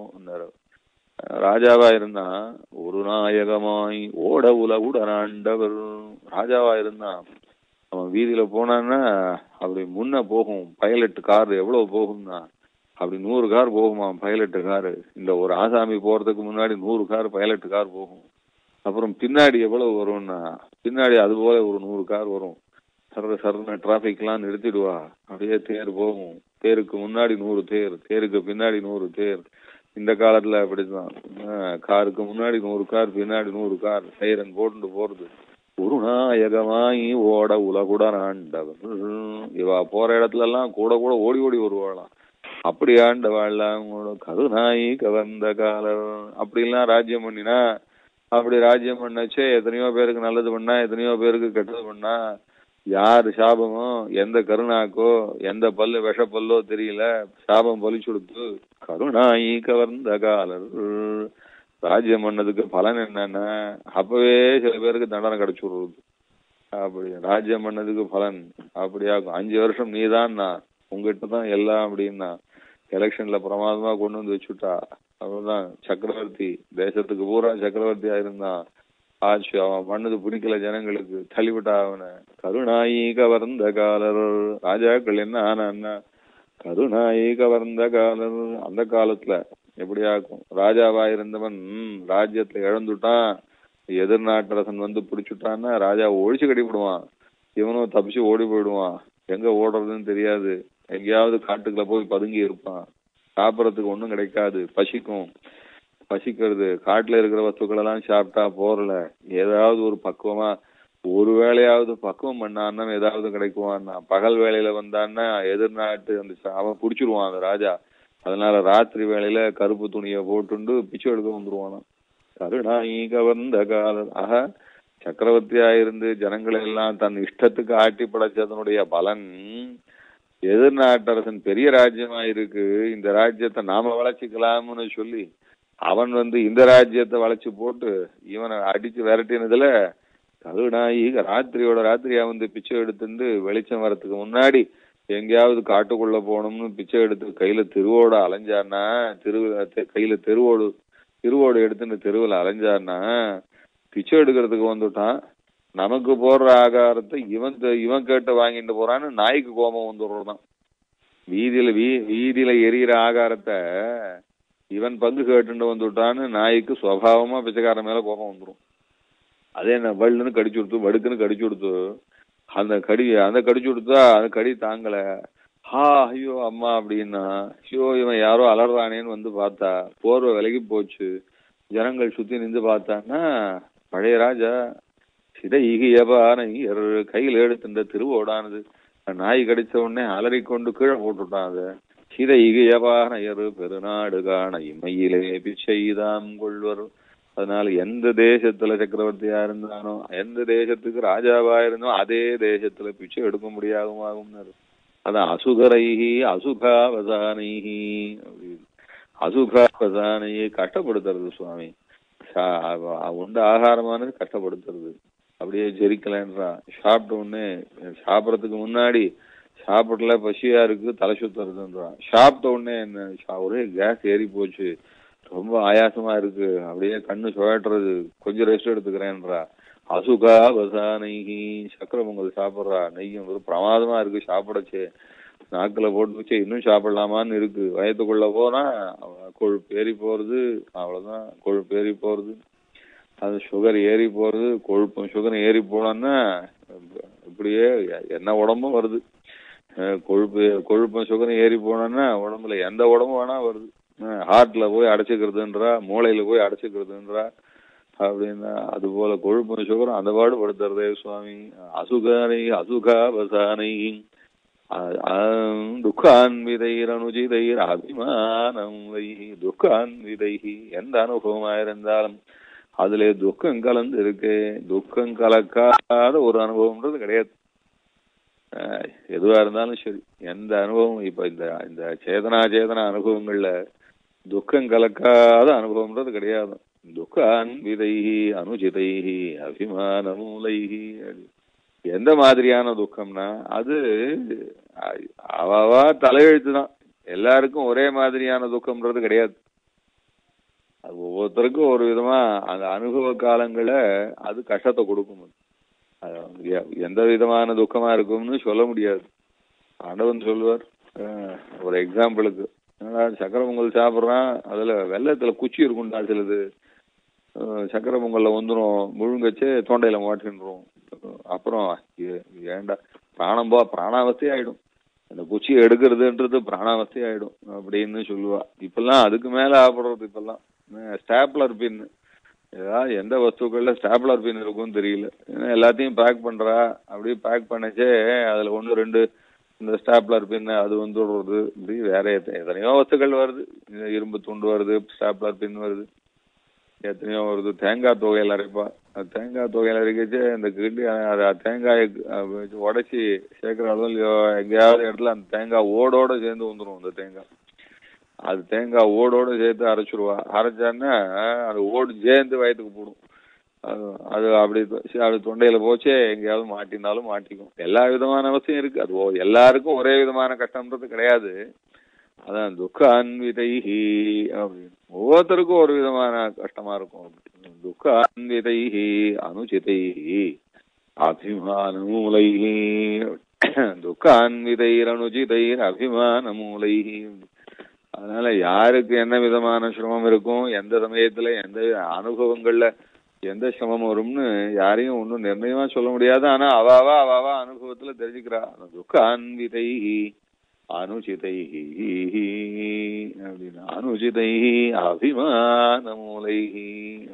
ராஜாவா இருந்தா ஒரு நாயகமாய் ஓட உலகுடனாண்டவர் ராஜாவா இருந்தான் அவன் வீதியில போனான்னா அப்படி முன்ன போகும் பைலட் கார் எவ்வளவு போகும்னா அப்படி நூறு கார் போகுமா பைலட் கார் இந்த ஒரு ஆசாமி போறதுக்கு முன்னாடி நூறு கார் பைலட் கார் போகும் அப்புறம் பின்னாடி எவ்வளவு வரும்னா பின்னாடி அது போல ஒரு நூறு கார் வரும் சர்ற சர்ன டிராபிக் எல்லாம் நிறுத்திடுவா அப்படியே தேர் போகும் தேருக்கு முன்னாடி நூறு தேர் தேருக்கு பின்னாடி நூறு தேர் இந்த காலத்துல அப்படிதான் ஆஹ் காருக்கு முன்னாடி நூறு கார் பின்னாடி நூறு கார் சைரன் போட்டு போறது ஒரு நாயகமாய் ஓட உலகுடன் ஆண்டவர் இவா போற இடத்துல எல்லாம் கூட கூட ஓடி ஓடி வருவாளாம் அப்படி ஆண்டவாள்லாம் கூட கருநாயி கவர்ந்த காலர் அப்படி எல்லாம் ராஜ்யம் பண்ணினா அப்படி ராஜ்யம் பண்ணச்சே எத்தனையோ பேருக்கு நல்லது பண்ணா எத்தனையோ பேருக்கு கெட்டது பண்ணா யாரு சாபமோ எந்த கருணாக்கோ எந்த பல்லு விஷ பல்லோ தெரியல சாபம் பலிச்சு கொடுத்து கருணாயி கவர்ந்த காலர் ராஜ்யம் பண்ணதுக்கு பலன் என்னன்னா அப்பவே சில பேருக்கு தண்டனை கிடைச்சு விடுறது அப்படி ராஜ்யம் பண்ணதுக்கு பலன் அப்படியாகும் அஞ்சு வருஷம் நீதான் உங்ககிட்ட தான் எல்லாம் அப்படின்னா எலெக்ஷன்ல பிரமாதமா கொண்டு வந்து வச்சுட்டா அவ்வளவுதான் சக்கரவர்த்தி தேசத்துக்கு பூரா சக்கரவர்த்தியா இருந்தான் ஆச்சு அவன் பண்ணது பிடிக்கல ஜனங்களுக்கு தள்ளிவிட்டா அவனை கருணாயி கவர்ந்த காலர் ராஜாக்கள் என்ன ஆனா கருணாயி கவர்ந்த காலர் அந்த காலத்துல எப்படியாக்கும் ராஜாவா இருந்தவன் ம், ராஜ்யத்தை இழந்துட்டான் எதிர்நாட்டரசன் வந்து பிடிச்சுட்டான்னா ராஜா ஒழிச்சு கட்டிவிடுவான் இவனும் தப்பிச்சு ஓடி போயிடுவான் எங்க ஓடுறதுன்னு தெரியாது எங்கேயாவது காட்டுக்குள்ள போய் பதுங்கி இருப்பான் சாப்பிடறதுக்கு ஒண்ணும் கிடைக்காது பசிக்கும் பசிக்கிறது காட்டுல இருக்கிற வஸ்துக்கள் எல்லாம் சாப்பிட்டா போறல ஏதாவது ஒரு பக்குவமா ஒரு வேலையாவது பக்குவம் பண்ணான்னா ஏதாவது கிடைக்குவான்னா பகல் வேலையில வந்தான்னா எதிர்நாட்டு அந்த ச- அவன் புடிச்சிருவான் அந்த ராஜா அதனால ராத்திரி வேலையில கருப்பு துணியை போட்டுண்டு பிச்சை எடுக்க வந்துருவானாம் கருணாயி கவர்ந்த காலம் ஆக சக்கரவர்த்தியா இருந்து ஜனங்களை எல்லாம் தன் இஷ்டத்துக்கு ஆட்டி படைச்சதனுடைய பலன் எதிர்நாட்டரசன் பெரிய ராஜ்யமா இருக்கு இந்த ராஜ்யத்தை நாம வளர்ச்சிக்கலாம்னு சொல்லி அவன் வந்து இந்த ராஜ்யத்தை வளைச்சு போட்டு இவனை அடிச்சு விரட்டினதுல கருணாயி ராத்திரியோட ராத்திரியா வந்து பிச்சை எடுத்துட்டு வெளிச்சம் வரதுக்கு முன்னாடி எங்கேயாவது காட்டுக்குள்ள போகணும்னு பிச்சை எடுத்து கையில திருவோட அலைஞ்சான்னா திரு கையில தெருவோடு திருவோடு எடுத்துட்டு தெருவில் அலைஞ்சான்னா பிச்சை எடுக்கிறதுக்கு வந்துட்டான் நமக்கு போடுற ஆகாரத்தை இவன் த- இவன் கேட்டு வாங்கிட்டு போறான்னு நாய்க்கு கோபம் வந்துடுறதான் வீதியில வீ வீதியில எரியிற ஆகாரத்தை இவன் பங்கு கேட்டுட்டு வந்துட்டான்னு நாய்க்கு சுவாவமா பிச்சைக்காரன் மேல கோபம் வந்துடும் அதே என்ன வள்ளுன்னு கடிச்சு கொடுத்து வடுக்குன்னு கடிச்சு கொடுத்து அந்த கடி அந்த கடிச்சு கொடுத்தா அந்த கடி தாங்கல ஹா ஐயோ அம்மா அப்படின்னா ஐயோ இவன் யாரோ அலறானேன்னு வந்து பார்த்தா போர்வை விலகி போச்சு ஜனங்கள் சுத்தி நின்று பார்த்தான்னா பழைய ராஜா சிதைகியபானையர் கையில் எடுத்துட்ட திருவோடானது நாய் கடிச்ச உடனே அலறிக்கொண்டு கீழே போட்டுட்டான் அதை சிதைகியபானையர் பெருநாடு காண இமையிலே பிச்சைதாம் கொள்வர் அதனால எந்த தேசத்துல சக்கரவர்த்தியா இருந்தானோ எந்த தேசத்துக்கு ராஜாவா இருந்தோ அதே தேசத்துல பிச்சை எடுக்க முடியாதுமாகும் அதான் அசுகரைஹி அசுகாவசானைஹி அப்படின்னு அசுகாவசானையை கஷ்டப்படுத்துறது சுவாமி சா- உண்ட ஆகாரமானது கஷ்டப்படுத்துறது அப்படியே ஜெரிக்கலன்றான் சாப்பிட்ட உடனே சாப்பிடறதுக்கு முன்னாடி சாப்பிடல பசியா இருக்கு தலை சுத்துறதுன்றான் சாப்பிட்ட உடனே என்ன சா- ஒரே கேஸ் ஏறி போச்சு ரொம்ப ஆயாசமா இருக்கு அப்படியே கண்ணு சுழட்டுறது கொஞ்சம் ரெஸ்ட் எடுத்துக்கிறேன்றா அசுகா வசா நெய்கி சக்கரை பொங்கல் சாப்பிட்றா நெய்யும் ஒரு பிரமாதமா இருக்கு சாப்பிடச்சு நாக்குல போட்டு வச்சு இன்னும் சாப்பிடலாமான்னு இருக்கு வயத்துக்குள்ள போனா அவ- கொழுப்பு ஏறி போறது அவ்வளவுதான் கொழுப்பு ஏறி போறது அது சுகர் ஏறி போறது கொழுப்பும் சுகரும் ஏறி போனோம்னா இப்படியே என்ன உடம்பும் வருது அஹ் கொழுப்பு கொழுப்பும் சுகரும் ஏறி போனோம்னா உடம்புல எந்த உடம்பும் வேணா வருது ஹார்ட்ல போய் அடைச்சுக்கிறதுன்றா மூளையில போய் அடைச்சுக்கிறதுன்றா அப்படின்னா அது போல கொழுப்பும் சுகரும் அந்த பாடு படுத்துறதே சுவாமி அசுகானை அசுகா வசானை துக்கான்விதைர் அனுஜிதைர் அபிமானம் வைஹி துக்கான்விதைஹி எந்த அனுபவமாயிருந்தாலும் அதுல துக்கம் கலந்து இருக்கு துக்கம் கலக்காத ஒரு அனுபவம்ன்றது கிடையாது அஹ் எதுவா இருந்தாலும் சரி எந்த அனுபவம் இப்ப இந்த இந்த சேதனா சேதனா அனுபவங்கள்ல துக்கம் கலக்காத அனுபவம்ன்றது கிடையாது துக்கான் விதைஹி அனுஜிதைஹி அபிமான மூலைஹி எந்த மாதிரியான துக்கம்னா அது அ- அவவா தலையெழுத்து தான் எல்லாருக்கும் ஒரே மாதிரியான துக்கம்ன்றது கிடையாது அது ஒவ்வொருத்தருக்கும் ஒரு விதமா அந்த அனுபவ காலங்கள அது கஷ்டத்தை கொடுக்கும் அது எ- எந்த விதமான துக்கமா இருக்கும்னு சொல்ல முடியாது ஆண்டவன் சொல்லுவார் அஹ், ஒரு எக்ஸாம்பிளுக்கு என்னடா சக்கரை பொங்கல் சாப்பிட்றான் அதுல வெள்ளத்துல குச்சி இருக்கும்டா சிலது அஹ், சக்கரை பொங்கல்ல வந்துடும் முழுங்கச்சு தொண்டையில மாட்டின்றோம் அப்புறம் ஏ- ஏன்டா பிராணம் போ பிராணாவஸ்தை ஆயிடும் அந்த குச்சியை எடுக்கிறதுன்றது பிராணாவஸ்தை ஆயிடும் அப்படின்னு சொல்லுவா இப்பெல்லாம் அதுக்கு மேல ஆப்படுறது இப்பெல்லாம் ஸ்டாப்லர் பின் ஏதாவது எந்த வஸ்துக்கள்ல ஸ்டாப்லர் பின் இருக்கும்னு தெரியல ஏன்னா எல்லாத்தையும் பேக் பண்றா அப்படியே பேக் பண்ணச்சே அதுல ஒண்ணு ரெண்டு இந்த ஸ்டாப்லர் பின் அது வந்துடுறது இப்படி வேற எத்த- எத்தனையோ வஸ்துக்கள் வருது இந்த இரும்பு துண்டு வருது ஸ்டாப்லர் பின் வருது எத்தனையோ வருது தேங்காய் தொகையில் அரைப்பா அது தேங்காய் தொகையில் அரைக்கச்சு அந்த கிண்டி அது தேங்காயை உடைச்சி சேர்க்கிற அளவு எங்கேயாவது இடத்துல அந்த தேங்காய் ஓடோட சேர்ந்து வந்துடும் அந்த தேங்காய் அது தேங்காய் ஓடோட சேர்த்து அரைச்சிருவா அரைச்சான்னா அது ஓடு சேர்ந்து வயத்துக்கு போடும் அது அது அப்படி சி- அது தொண்டையில போச்சே எங்கேயாவது மாட்டினாலும் மாட்டிக்கும் எல்லா விதமான அவசியம் இருக்கு அது ஓ- எல்லாருக்கும் ஒரே விதமான கஷ்டம்ன்றது கிடையாது அதான் துக்க அன்விதைஹி அப்படின்னு ஒவ்வொருத்தருக்கும் ஒரு விதமான கஷ்டமா இருக்கும் துக்க அன்விதைஹி அனுச்சிதைஹி அபிமான மூலைஹி துக்க அன்விதைர் அனுச்சிதைர் அபிமான மூலைஹி அதனால யாருக்கு என்ன விதமான சிரமம் இருக்கும் எந்த சமயத்துல எந்த அனுபவங்கள்ல எந்த சிரமம் வரும்னு யாரையும் ஒன்றும் நிர்ணயமா சொல்ல முடியாது ஆனா அவாவா அவாவா அனுபவத்துல தெரிஞ்சுக்கிறா அந்த துக்க அன்விதைஹி அனுச்சிதைஹி அப்படின்னு அனுச்சிதைஹி அபிமான மூலைஹி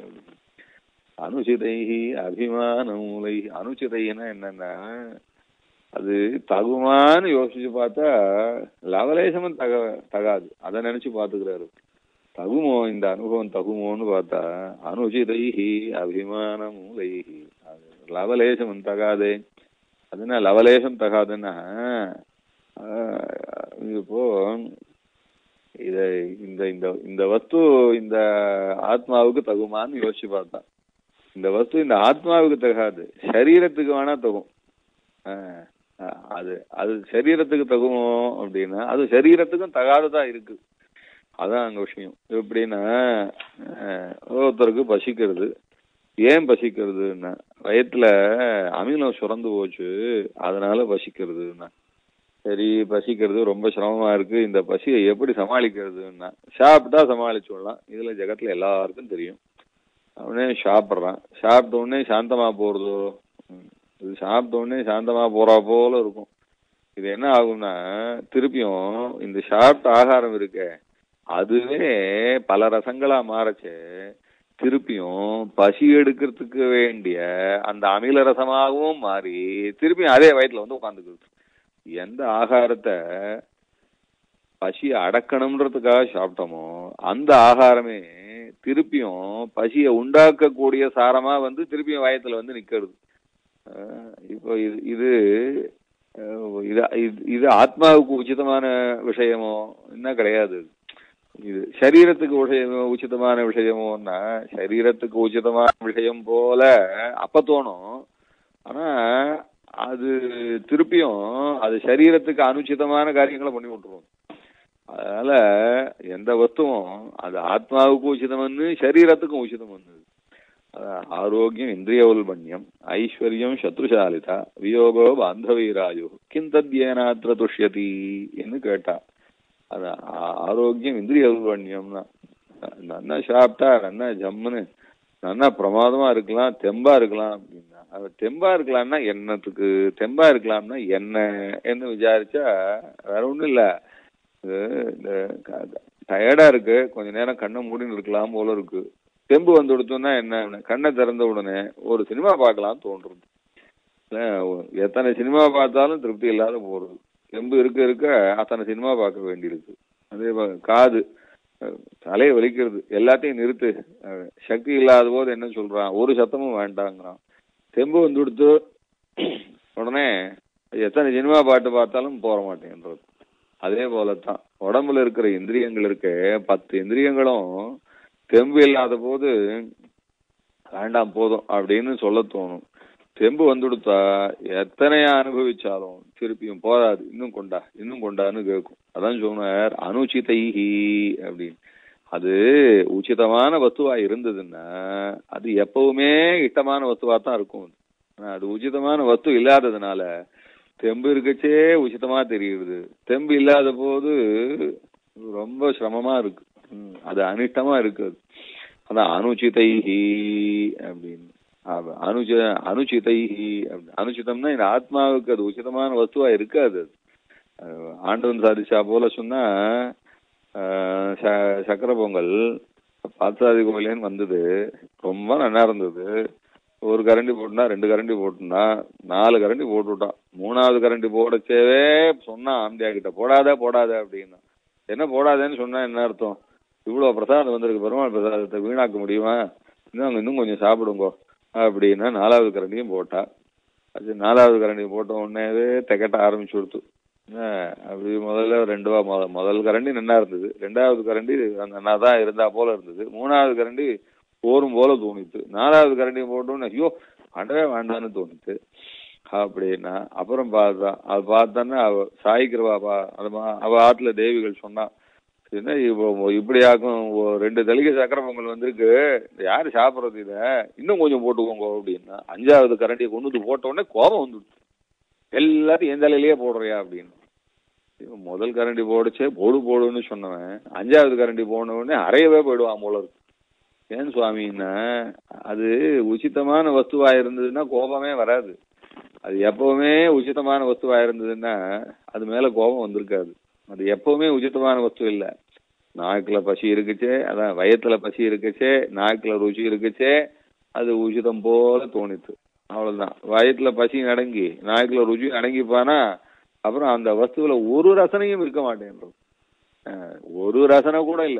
அனுச்சிதைஹி அபிமான மூலை அனுச்சிதைனா என்னன்னா அது தகுமான்னு யோசிச்சு பார்த்தா லவலேசமும் தக தகாது அதை நினைச்சு பாத்துக்கிறாரு தகுமோ இந்த அனுபவம் தகுமோன்னு பார்த்தா அனுச்சிதைஹி அபிமான மூலைஹி அது லவலேசம் தகாதே அதுனா லவலேசம் தகாதுன்னா ஆஹ், இப்போ இத இந்த இந்த இந்த வஸ்து இந்த ஆத்மாவுக்கு தகுமான்னு யோசிச்சு பார்த்தா இந்த வஸ்து இந்த ஆத்மாவுக்கு தகாது சரீரத்துக்கு வேணா தகும் ஆஹ், ஆஹ், அது அது சரீரத்துக்கு தகுமோ அப்படின்னா அது சரீரத்துக்கும் தகாததா இருக்கு அதான் அங்க விஷயம் எப்படின்னா ஆஹ், ஒருத்தருக்கு பசிக்கிறது ஏன் பசிக்கிறதுன்னா வயித்துல அமிலம் சுரந்து போச்சு அதனால பசிக்கிறதுன்னா சரி பசிக்கிறது ரொம்ப சிரமமா இருக்கு இந்த பசியை எப்படி சமாளிக்கிறதுன்னா சாப்பிட்டா சமாளிச்சுடலாம் இதுல ஜெகத்துல எல்லாருக்கும் தெரியும் அவனே சாப்பிட்றான் சாப்பிட்ட உடனே சாந்தமா போறதோ ம். இது சாப்பிட்ட உடனே சாந்தமா போறா போல இருக்கும் இது என்ன ஆகும்னா திருப்பியும் இந்த சாப்பிட்ட ஆகாரம் இருக்கே அதுவே பல ரசங்களா மாறச்சே திருப்பியும் பசி எடுக்கிறதுக்கு வேண்டிய அந்த அமில ரசமாகவும் மாறி திருப்பியும் அதே வயிற்றுல வந்து உட்காந்துக்குது எந்த ஆகாரத்தை பசியை அடக்கணும்ன்றதுக்காக சாப்பிட்டோமோ அந்த ஆகாரமே திருப்பியும் பசியை உண்டாக்கக்கூடிய சாரமா வந்து திருப்பியும் வயத்துல வந்து நிக்கிறது அஹ் இப்போ இது இது அஹ் இது இது- இது ஆத்மாவுக்கு உச்சிதமான விஷயமோ என்ன கிடையாது இது சரீரத்துக்கு விஷயம் உச்சிதமான விஷயமோன்னா சரீரத்துக்கு உச்சிதமான விஷயம் போல அப்ப தோணும் ஆனா அது திருப்பியும் அது சரீரத்துக்கு அனுச்சிதமான காரியங்களை பண்ணி விட்டுரும் அதனால எந்த வஸ்துவும் அது ஆத்மாவுக்கும் உச்சிதம்னு சரீரத்துக்கும் உச்சிதம் வந்தது ஆரோக்கியம் இந்திரிய உல்பண்யம் ஐஸ்வர்யம் சத்ருசாலிதா வியோகோ பாந்தவீராயு கிந்தத்யேனாத்திர துஷ்யதி என்று கேட்டா அது ஆ- ஆரோக்கியம் இந்திரிய உல்பண்யம்னா நன்னா சாப்பிட்டா நன்னா ஜம்முன்னு நன்னா பிரமாதமா இருக்கலாம் தெம்பா இருக்கலாம் அப்படின்னா அது தெம்பா இருக்கலாம்னா என்னத்துக்கு தெம்பா இருக்கலாம்னா என்ன என்று விசாரிச்சா வேற ஒண்ணும் இல்ல இது இந்த டயர்டா இருக்கு கொஞ்ச நேரம் கண்ணை மூடின்னு இருக்கலாம் போல இருக்கு தெம்பு வந்து கொடுத்தோம்னா என்ன கண்ணை திறந்த உடனே ஒரு சினிமா பார்க்கலாம் தோன்றுது இல்ல, எத்தனை சினிமா பார்த்தாலும் திருப்தி இல்லாத போறது தெம்பு இருக்க இருக்க அத்தனை சினிமா பார்க்க வேண்டியிருக்கு அதே போ- காது அஹ், தலையை வலிக்கிறது எல்லாத்தையும் நிறுத்து அஹ், சக்தி இல்லாத போது என்ன சொல்றான் ஒரு சத்தமும் வேண்டாங்கிறான் தெம்பு வந்து கொடுத்து உடனே எத்தனை சினிமா பாட்டு பார்த்தாலும் போற மாட்டேன்றது அதே போலத்தான் உடம்புல இருக்கிற இந்திரியங்கள் இருக்க பத்து இந்திரியங்களும் தெம்பு இல்லாத போது வேண்டாம் போதும் அப்படின்னு சொல்ல தோணும் தெம்பு வந்துடுத்தா எத்தனை அனுபவிச்சாலும் திருப்பியும் போதாது இன்னும் கொண்டா இன்னும் கொண்டான்னு கேட்கும் அதான் சொன்னார் அனுச்சிதைஹி அப்படின்னு அது உச்சிதமான வஸ்துவா இருந்ததுன்னா அது எப்பவுமே இஷ்டமான வஸ்துவா தான் இருக்கும் ஆனா அது உச்சிதமான வஸ்து இல்லாததுனால தெம்பு இருக்கச்சே உச்சிதமா தெரியுது தெம்பு இல்லாத போது ரொம்ப சிரமமா இருக்கு ம், அது அனிஷ்டமா இருக்கு அது. அதான் அனுச்சிதைஹி அப்படின்னு அவ- அனுஜ அனுச்சிதைஹி அப்படி- அனுச்சிதம்னா இந்த ஆத்மாவுக்கு அது உச்சிதமான வஸ்துவா இருக்காது அது அஹ் ஆண்டவன் சாதிச்சா போல சொன்னா அஹ் ச- சக்கரை பொங்கல் பாத்தாதி கோயிலேன்னு வந்தது ரொம்ப நல்லா இருந்தது ஒரு கரண்டி போட்டுனா ரெண்டு கரண்டி போட்டுனா நாலு கரண்டி போட்டு விட்டான் மூணாவது கரண்டி போடச்சேவே சொன்னான் ஆம்பியா கிட்ட போடாத போடாத அப்படின்னா என்ன போடாதேன்னு சொன்னா என்ன அர்த்தம் இவ்வளவு பிரசாதம் வந்திருக்கு பெருமாள் பிரசாதத்தை வீணாக்க முடியுமா இன்னும் இன்னும் கொஞ்சம் சாப்பிடுங்கோ அப்படின்னா நாலாவது கரண்டியும் போட்டா அது நாலாவது கரண்டி போட்ட உடனேவே திகட்ட ஆரம்பிச்சு கொடுத்து ஆஹ் அப்படி முதல்ல ரெண்டு வா முத முதல் கரண்டி நன்னா இருந்தது ரெண்டாவது கரண்டி நன்னா தான் இருந்தா போல இருந்தது மூணாவது கரண்டி போரும் போல தோணித்து நாலாவது கரண்டி போட்டோன்னு ஐயோ வேண்டவே வேண்டான்னு தோணித்து அப்படின்னா அப்புறம் பார்த்தா அது பார்த்தான்னா அவ சாய்க்கிறவா பா அது மா- அவ ஆத்துல தேவிகள் சொன்னா என்ன இப்போ இப்படி ஆக்கும் ஒ- ரெண்டு தலிகை சக்கரை பொங்கல் வந்திருக்கு யாரு சாப்பிடுறது இத இன்னும் கொஞ்சம் போட்டுக்கோங்க அப்படின்னா அஞ்சாவது கரண்டியை கொண்டு வந்து போட்ட உடனே கோபம் வந்துடுச்சு எல்லாத்தையும் என் தலையிலேயே போடுறியா அப்படின்னு இவன் முதல் கரண்டி போடுச்சே போடு போடுன்னு சொன்னவன் அஞ்சாவது கரண்டி போன உடனே அறையவே போயிடுவான் போல இருக்கு ஏன் சுவாமின்னா அது உச்சிதமான வஸ்துவா இருந்ததுன்னா கோபமே வராது அது எப்பவுமே உச்சிதமான வஸ்துவா இருந்ததுன்னா அது மேல கோபம் வந்திருக்காது அது எப்பவுமே உச்சிதமான வஸ்து இல்ல நாக்குல பசி இருக்குச்சே அதான் வயத்துல பசி இருக்குச்சே நாக்குல ருச்சி இருக்குச்சே அது உச்சிதம் போல தோணித்து அவ்வளவுதான் வயத்துல பசி அடங்கி நாக்குல ருச்சி அடங்கிப்பானா அப்புறம் அந்த வஸ்துவில ஒரு ரசனையும் இருக்க மாட்டேன்றது அஹ் ஒரு ரசனை கூட இல்ல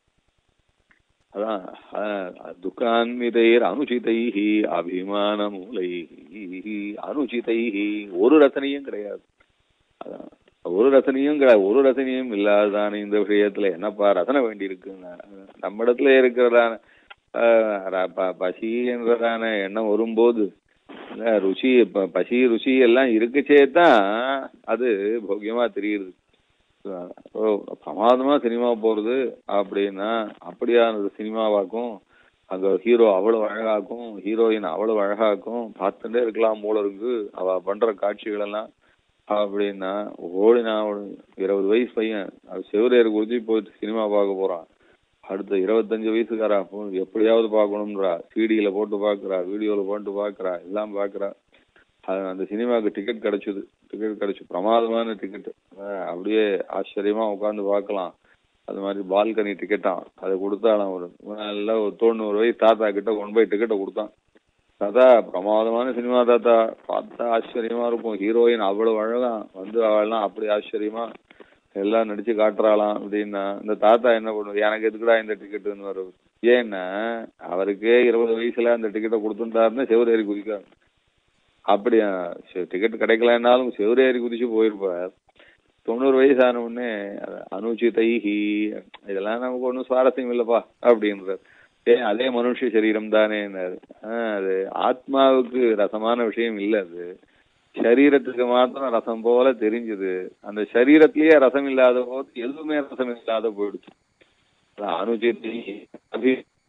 அதான் அஹ் துக்கான்மிதைர் அனுச்சிதைஹி அபிமான மூலைஹி அனுச்சிதைஹி ஒரு ரசனையும் கிடையாது அதான் ஒரு ரசனையும் கிடையாது ஒரு ரசனையும் இல்லாததான இந்த விஷயத்துல என்னப்பா ரசனை வேண்டி இருக்குன்னா நம்ம இடத்துல இருக்கிறதான ஆஹ் ர- ப- பசி என்றதான எண்ணம் வரும்போது இல்ல, ருச்சி ப- பசி ருச்சி எல்லாம் இருக்குச்சே தான் அது போக்கியமா தெரியுது ஓ பிரமாதமா சினிமா போறது அப்படின்னா அப்படியான ஒரு சினிமாவாக்கும் அங்க ஹீரோ அவ்வளவு அழகாக்கும் ஹீரோயின் அவ்வளவு அழகாக்கும் பார்த்துட்டே இருக்கலாம் போல இருக்கு அவ பண்ற காட்சிகள் எல்லாம் அப்படின்னா ஓடி நான் ஒரு இருபது வயசு பையன் அது செவிலியர் குறிச்சி போயிட்டு சினிமா பார்க்க போறான் அடுத்த இருபத்தஞ்சு வயசுக்காரா போ, எப்படியாவது பார்க்கணும்ன்றா சிடியில போட்டு பாக்குறா வீடியோல போட்டு பாக்குறா எல்லாம் பாக்குறா அது அந்த சினிமாவுக்கு டிக்கெட் கிடைச்சது டிக்கெட் கிடைச்சு பிரமாதமான டிக்கெட் அப்படியே ஆச்சரியமா உட்காந்து பார்க்கலாம் அது மாதிரி பால்கனி டிக்கெட்டாம் அதை கொடுத்தாலாம் ஒரு நல்ல ஒரு தொண்ணூறு வயசு தாத்தா கிட்ட கொண்டு போய் டிக்கெட்டை கொடுத்தான் தாத்தா பிரமாதமான சினிமா தாத்தா பார்த்தா ஆச்சரியமா இருக்கும் ஹீரோயின் அவ்வளவு அழகா வந்து அவள்லாம் அப்படி ஆச்சரியமா எல்லாம் நடிச்சு காட்டுறாளாம் அப்படின்னா இந்த தாத்தா என்ன பண்ணுவார் எனக்கு எதுக்குடா இந்த டிக்கெட்டுன்னு வரும் ஏன்னா அவருக்கே இருபது வயசுல அந்த டிக்கெட்டை கொடுத்துட்டாருன்னா செவரேறி குதிக்காரு அப்படியா டிக்கெட் கிடைக்கலன்னாலும் செவரேறி குதிச்சு போயிருப்பார் தொண்ணூறு வயசு ஆன உடனே அனுச்சிதைஹி இதெல்லாம் நமக்கு ஒன்றும் சுவாரஸ்யம் இல்லப்பா அப்படின்றார் ஏ அதே மனுஷ சரீரம் தானே அது ஆத்மாவுக்கு ரசமான விஷயம் இல்ல அது சரீரத்துக்கு மாத்திரம் ரசம் போல தெரிஞ்சது அந்த சரீரத்திலேயே ரசம் இல்லாத போது எதுவுமே ரசம் இல்லாத போயிடுச்சு அனுஜித்தி அபி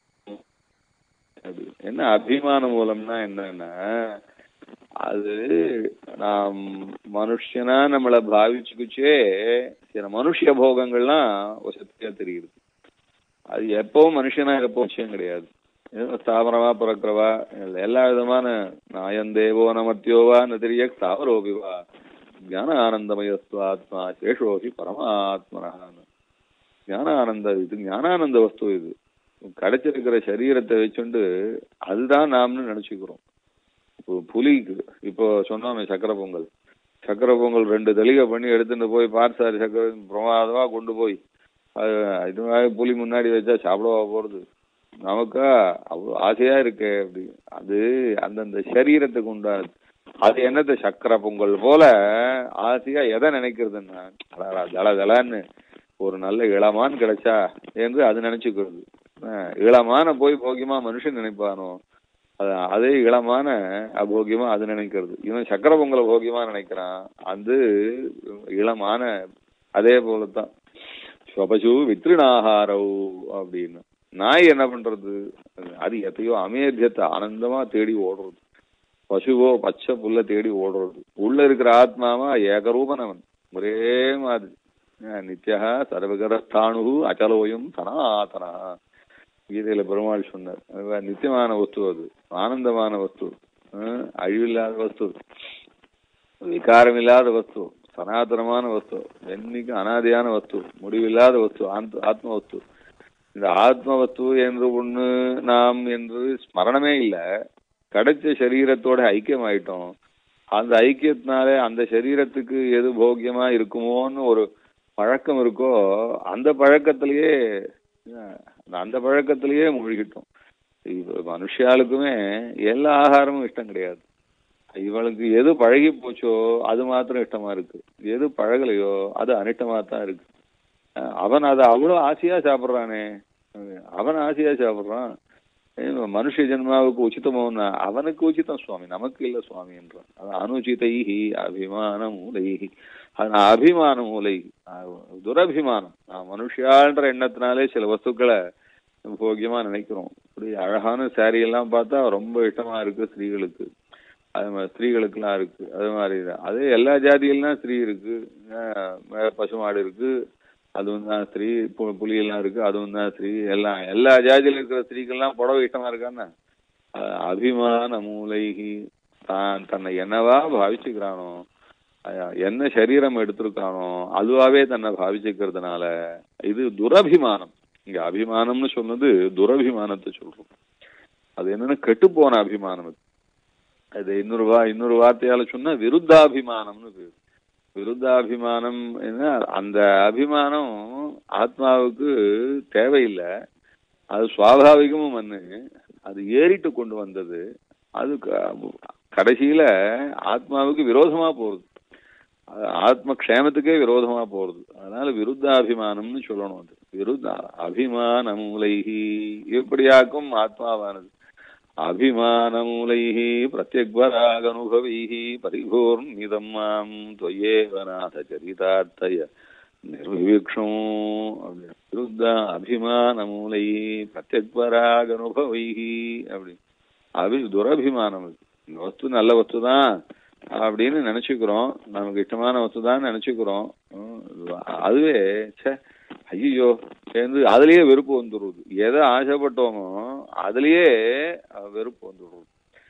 என்ன அபிமான மூலம்னா என்னன்னா அது நாம் மனுஷனா நம்மள பாவிச்சுக்குச்சே சில மனுஷ போகங்கள்லாம் ஒரு சத்தியா தெரியுது அது எப்பவும் மனுஷனா இருப்போ விஷயம் கிடையாது ஸ்தாபனமா பிறக்கிறவா எல்லா விதமான நாயந்தேவோ நமத்தியோவா நதிரிய ஸ்தாவரோபிவா ஞான ஆனந்தமயஸ்து ஆத்மா சேஷோபி பரமாத்மனான்னு ஞான ஆனந்த இது ஞானானந்த வஸ்து இது கிடைச்சிருக்கிற சரீரத்தை வச்சுண்டு அதுதான் நாம்னு நினைச்சுக்கிறோம் இப்போ புலிக்கு இப்போ சொன்னோமே சக்கரை பொங்கல் சக்கரை பொங்கல் ரெண்டு தெளிகை பண்ணி எடுத்துட்டு போய் பார்சாரி சக்கரை பிரமாதமா கொண்டு போய் இதுவாக புலி முன்னாடி வச்சா சாப்பிடவா போறது நமக்கா அவ்வளவு ஆசையா இருக்கு அப்படி அது அந்தந்த சரீரத்துக்கு உண்டாது அது என்னத்த சக்கரை பொங்கல் போல ஆசையா எதை நினைக்கிறதுன்னா தல தலன்னு ஒரு நல்ல இளமான் கிடைச்சா என்று அது நினைச்சுக்கிறது இளமான போய் போக்கியமா மனுஷன் நினைப்பானோ அதே இளமான அபோகியமா அது நினைக்கிறது இவன் சக்கர பொங்கலை போகியமா நினைக்கிறான் அது இளமான அதே போலதான் ஸ்வபசு வித்ருணாகாரவ் அப்படின்னு நாய் என்ன பண்றது அது எத்தையோ அமேத்தியத்தை ஆனந்தமா தேடி ஓடுறது பசுவோ பச்சை புல்ல தேடி ஓடுறது உள்ள இருக்கிற ஆத்மாவா ஏகரூபனவன் ஒரே மாதிரி நித்யா சர்வகரஸ்தானு அச்சலோயம் சனாதனா கீதையில பெருமாள் சொன்னார் நித்தியமான வஸ்து அது ஆனந்தமான வஸ்து அழிவில்லாத வஸ்து விகாரம் இல்லாத வஸ்து சனாதனமான வஸ்து என்னைக்கு அனாதியான வஸ்து முடிவில்லாத வஸ்து ஆத்ம வஸ்து இந்த ஆத்ம வஸ்து என்று ஒண்ணு நாம் என்று ஸ்மரணமே இல்லை கிடைச்ச சரீரத்தோட ஐக்கியம் ஆயிட்டோம் அந்த ஐக்கியத்தினாலே அந்த சரீரத்துக்கு எது போக்கியமா இருக்குமோன்னு ஒரு பழக்கம் இருக்கோ அந்த பழக்கத்திலேயே அந்த பழக்கத்திலேயே மூழ்கிட்டோம் மனுஷாளுக்குமே எல்லா ஆகாரமும் இஷ்டம் கிடையாது இவளுக்கு எது பழகி போச்சோ அது மாத்திரம் இஷ்டமா இருக்கு எது பழகலையோ அது அனிஷ்டமா தான் இருக்கு அவன் அதை அவ்வளவு ஆசையா சாப்பிடுறானே அவன் ஆசையா சாப்பிடுறான் மனுஷ ஜென்மாவுக்கு உச்சிதமோன்னா அவனுக்கு உச்சிதம் சுவாமி நமக்கு இல்ல சுவாமி என்றான் அது அனுச்சிதைஹி அபிமான மூலைஹி அது அபிமான மூலை துரபிமானம் நான் மனுஷான்ற எண்ணத்தினாலே சில வஸ்துக்களை போக்கியமா நினைக்கிறோம் இப்படி அழகான சாரி எல்லாம் பார்த்தா ரொம்ப இஷ்டமா இருக்கு ஸ்திரீகளுக்கு அது மாதிரி ஸ்திரீகளுக்கெல்லாம் இருக்கு அது மாதிரி தான் அதே எல்லா ஜாதியிலாம் ஸ்திரீ இருக்கு பசுமாடு இருக்கு அதுவும் தான் ஸ்திரீ புலியெல்லாம் இருக்கு அதுவும் தான் ஸ்திரீ எல்லாம் எல்லா ஜாதியில இருக்கிற ஸ்திரீக்கெல்லாம் புடவை இஷ்டமா இருக்கான்னு அபிமான மூலைகி தான் தன்னை என்னவா பாவிச்சுக்கிறானோ என்ன சரீரம் எடுத்திருக்கானோ அதுவாவே தன்னை பாவிச்சுக்கிறதுனால இது துரபிமானம் இங்க அபிமானம்னு சொன்னது துரபிமானத்தை சொல்றோம் அது என்னன்னா கெட்டு போன அபிமானம் அது அது இன்னொரு வா இன்னொரு வார்த்தையால சொன்னா விருத்தாபிமானம்னு பேரு விருத்தாபிமானம் என்ன அந்த அபிமானம் ஆத்மாவுக்கு தேவையில்லை அது சுவாபாவிகமும் வந்து அது ஏறிட்டு கொண்டு வந்தது அது கடைசியில ஆத்மாவுக்கு விரோதமா போறது ஆத்ம க்ஷேமத்துக்கே விரோதமா போறது அதனால விருத்தாபிமானம்னு சொல்லணும் அது விருத்த அபிமான மூலைகி எப்படியாக்கும் ஆத்மாவானது அபிமானமூலைः प्रत्यग्वरागनुभवैः परिभूर्णिदम् माम् त्वयेव नाथ चरितार्थय निर्विवीक्षो விருத்த அபிமானமூலை பிரத்யக்வராகனுபவைஹ அப்படி அபி துரபிமானம் இந்த வஸ்து நல்ல வஸ்து தான் அப்படின்னு நினைச்சுக்கிறோம் நமக்கு இஷ்டமான வஸ்து தான் நினைச்சுக்கிறோம் அதுவே சே ஐயோ சேர்ந்து அதுலயே வெறுப்பு வந்துடுறது எதை ஆசைப்பட்டோமோ அதுலயே வெறுப்பு வந்துடுறது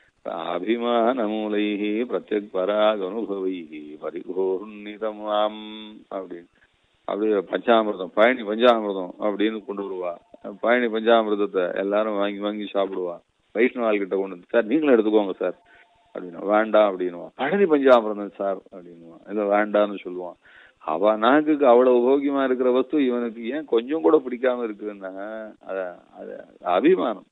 அபிமானமூலைஹி பிரத்யக் பராக் அனுபவைஹி பரிகோர்ணிதமாம் அப்படின்னு அப்படி பஞ்சாமிர்தம் பழனி பஞ்சாமிர்தம் அப்படின்னு கொண்டு வருவா பழனி பஞ்சாமிர்தத்தை எல்லாரும் வாங்கி வாங்கி சாப்பிடுவா வைஷ்ணவால் கிட்ட கொண்டு வந்து சார் நீங்களும் எடுத்துக்கோங்க சார் அப்படின்னு வேண்டாம் அப்படின்னுவான் பழனி பஞ்சாமிர்தம் சார் அப்படின்னுவான் இல்ல வேண்டாம்னு சொல்லுவான் அவ நாக்குக்கு அவ்வளவு போகியமா இருக்கிற வஸ்து இவனுக்கு ஏன் கொஞ்சம் கூட பிடிக்காம இருக்குன்னா அத அது அபிமானம்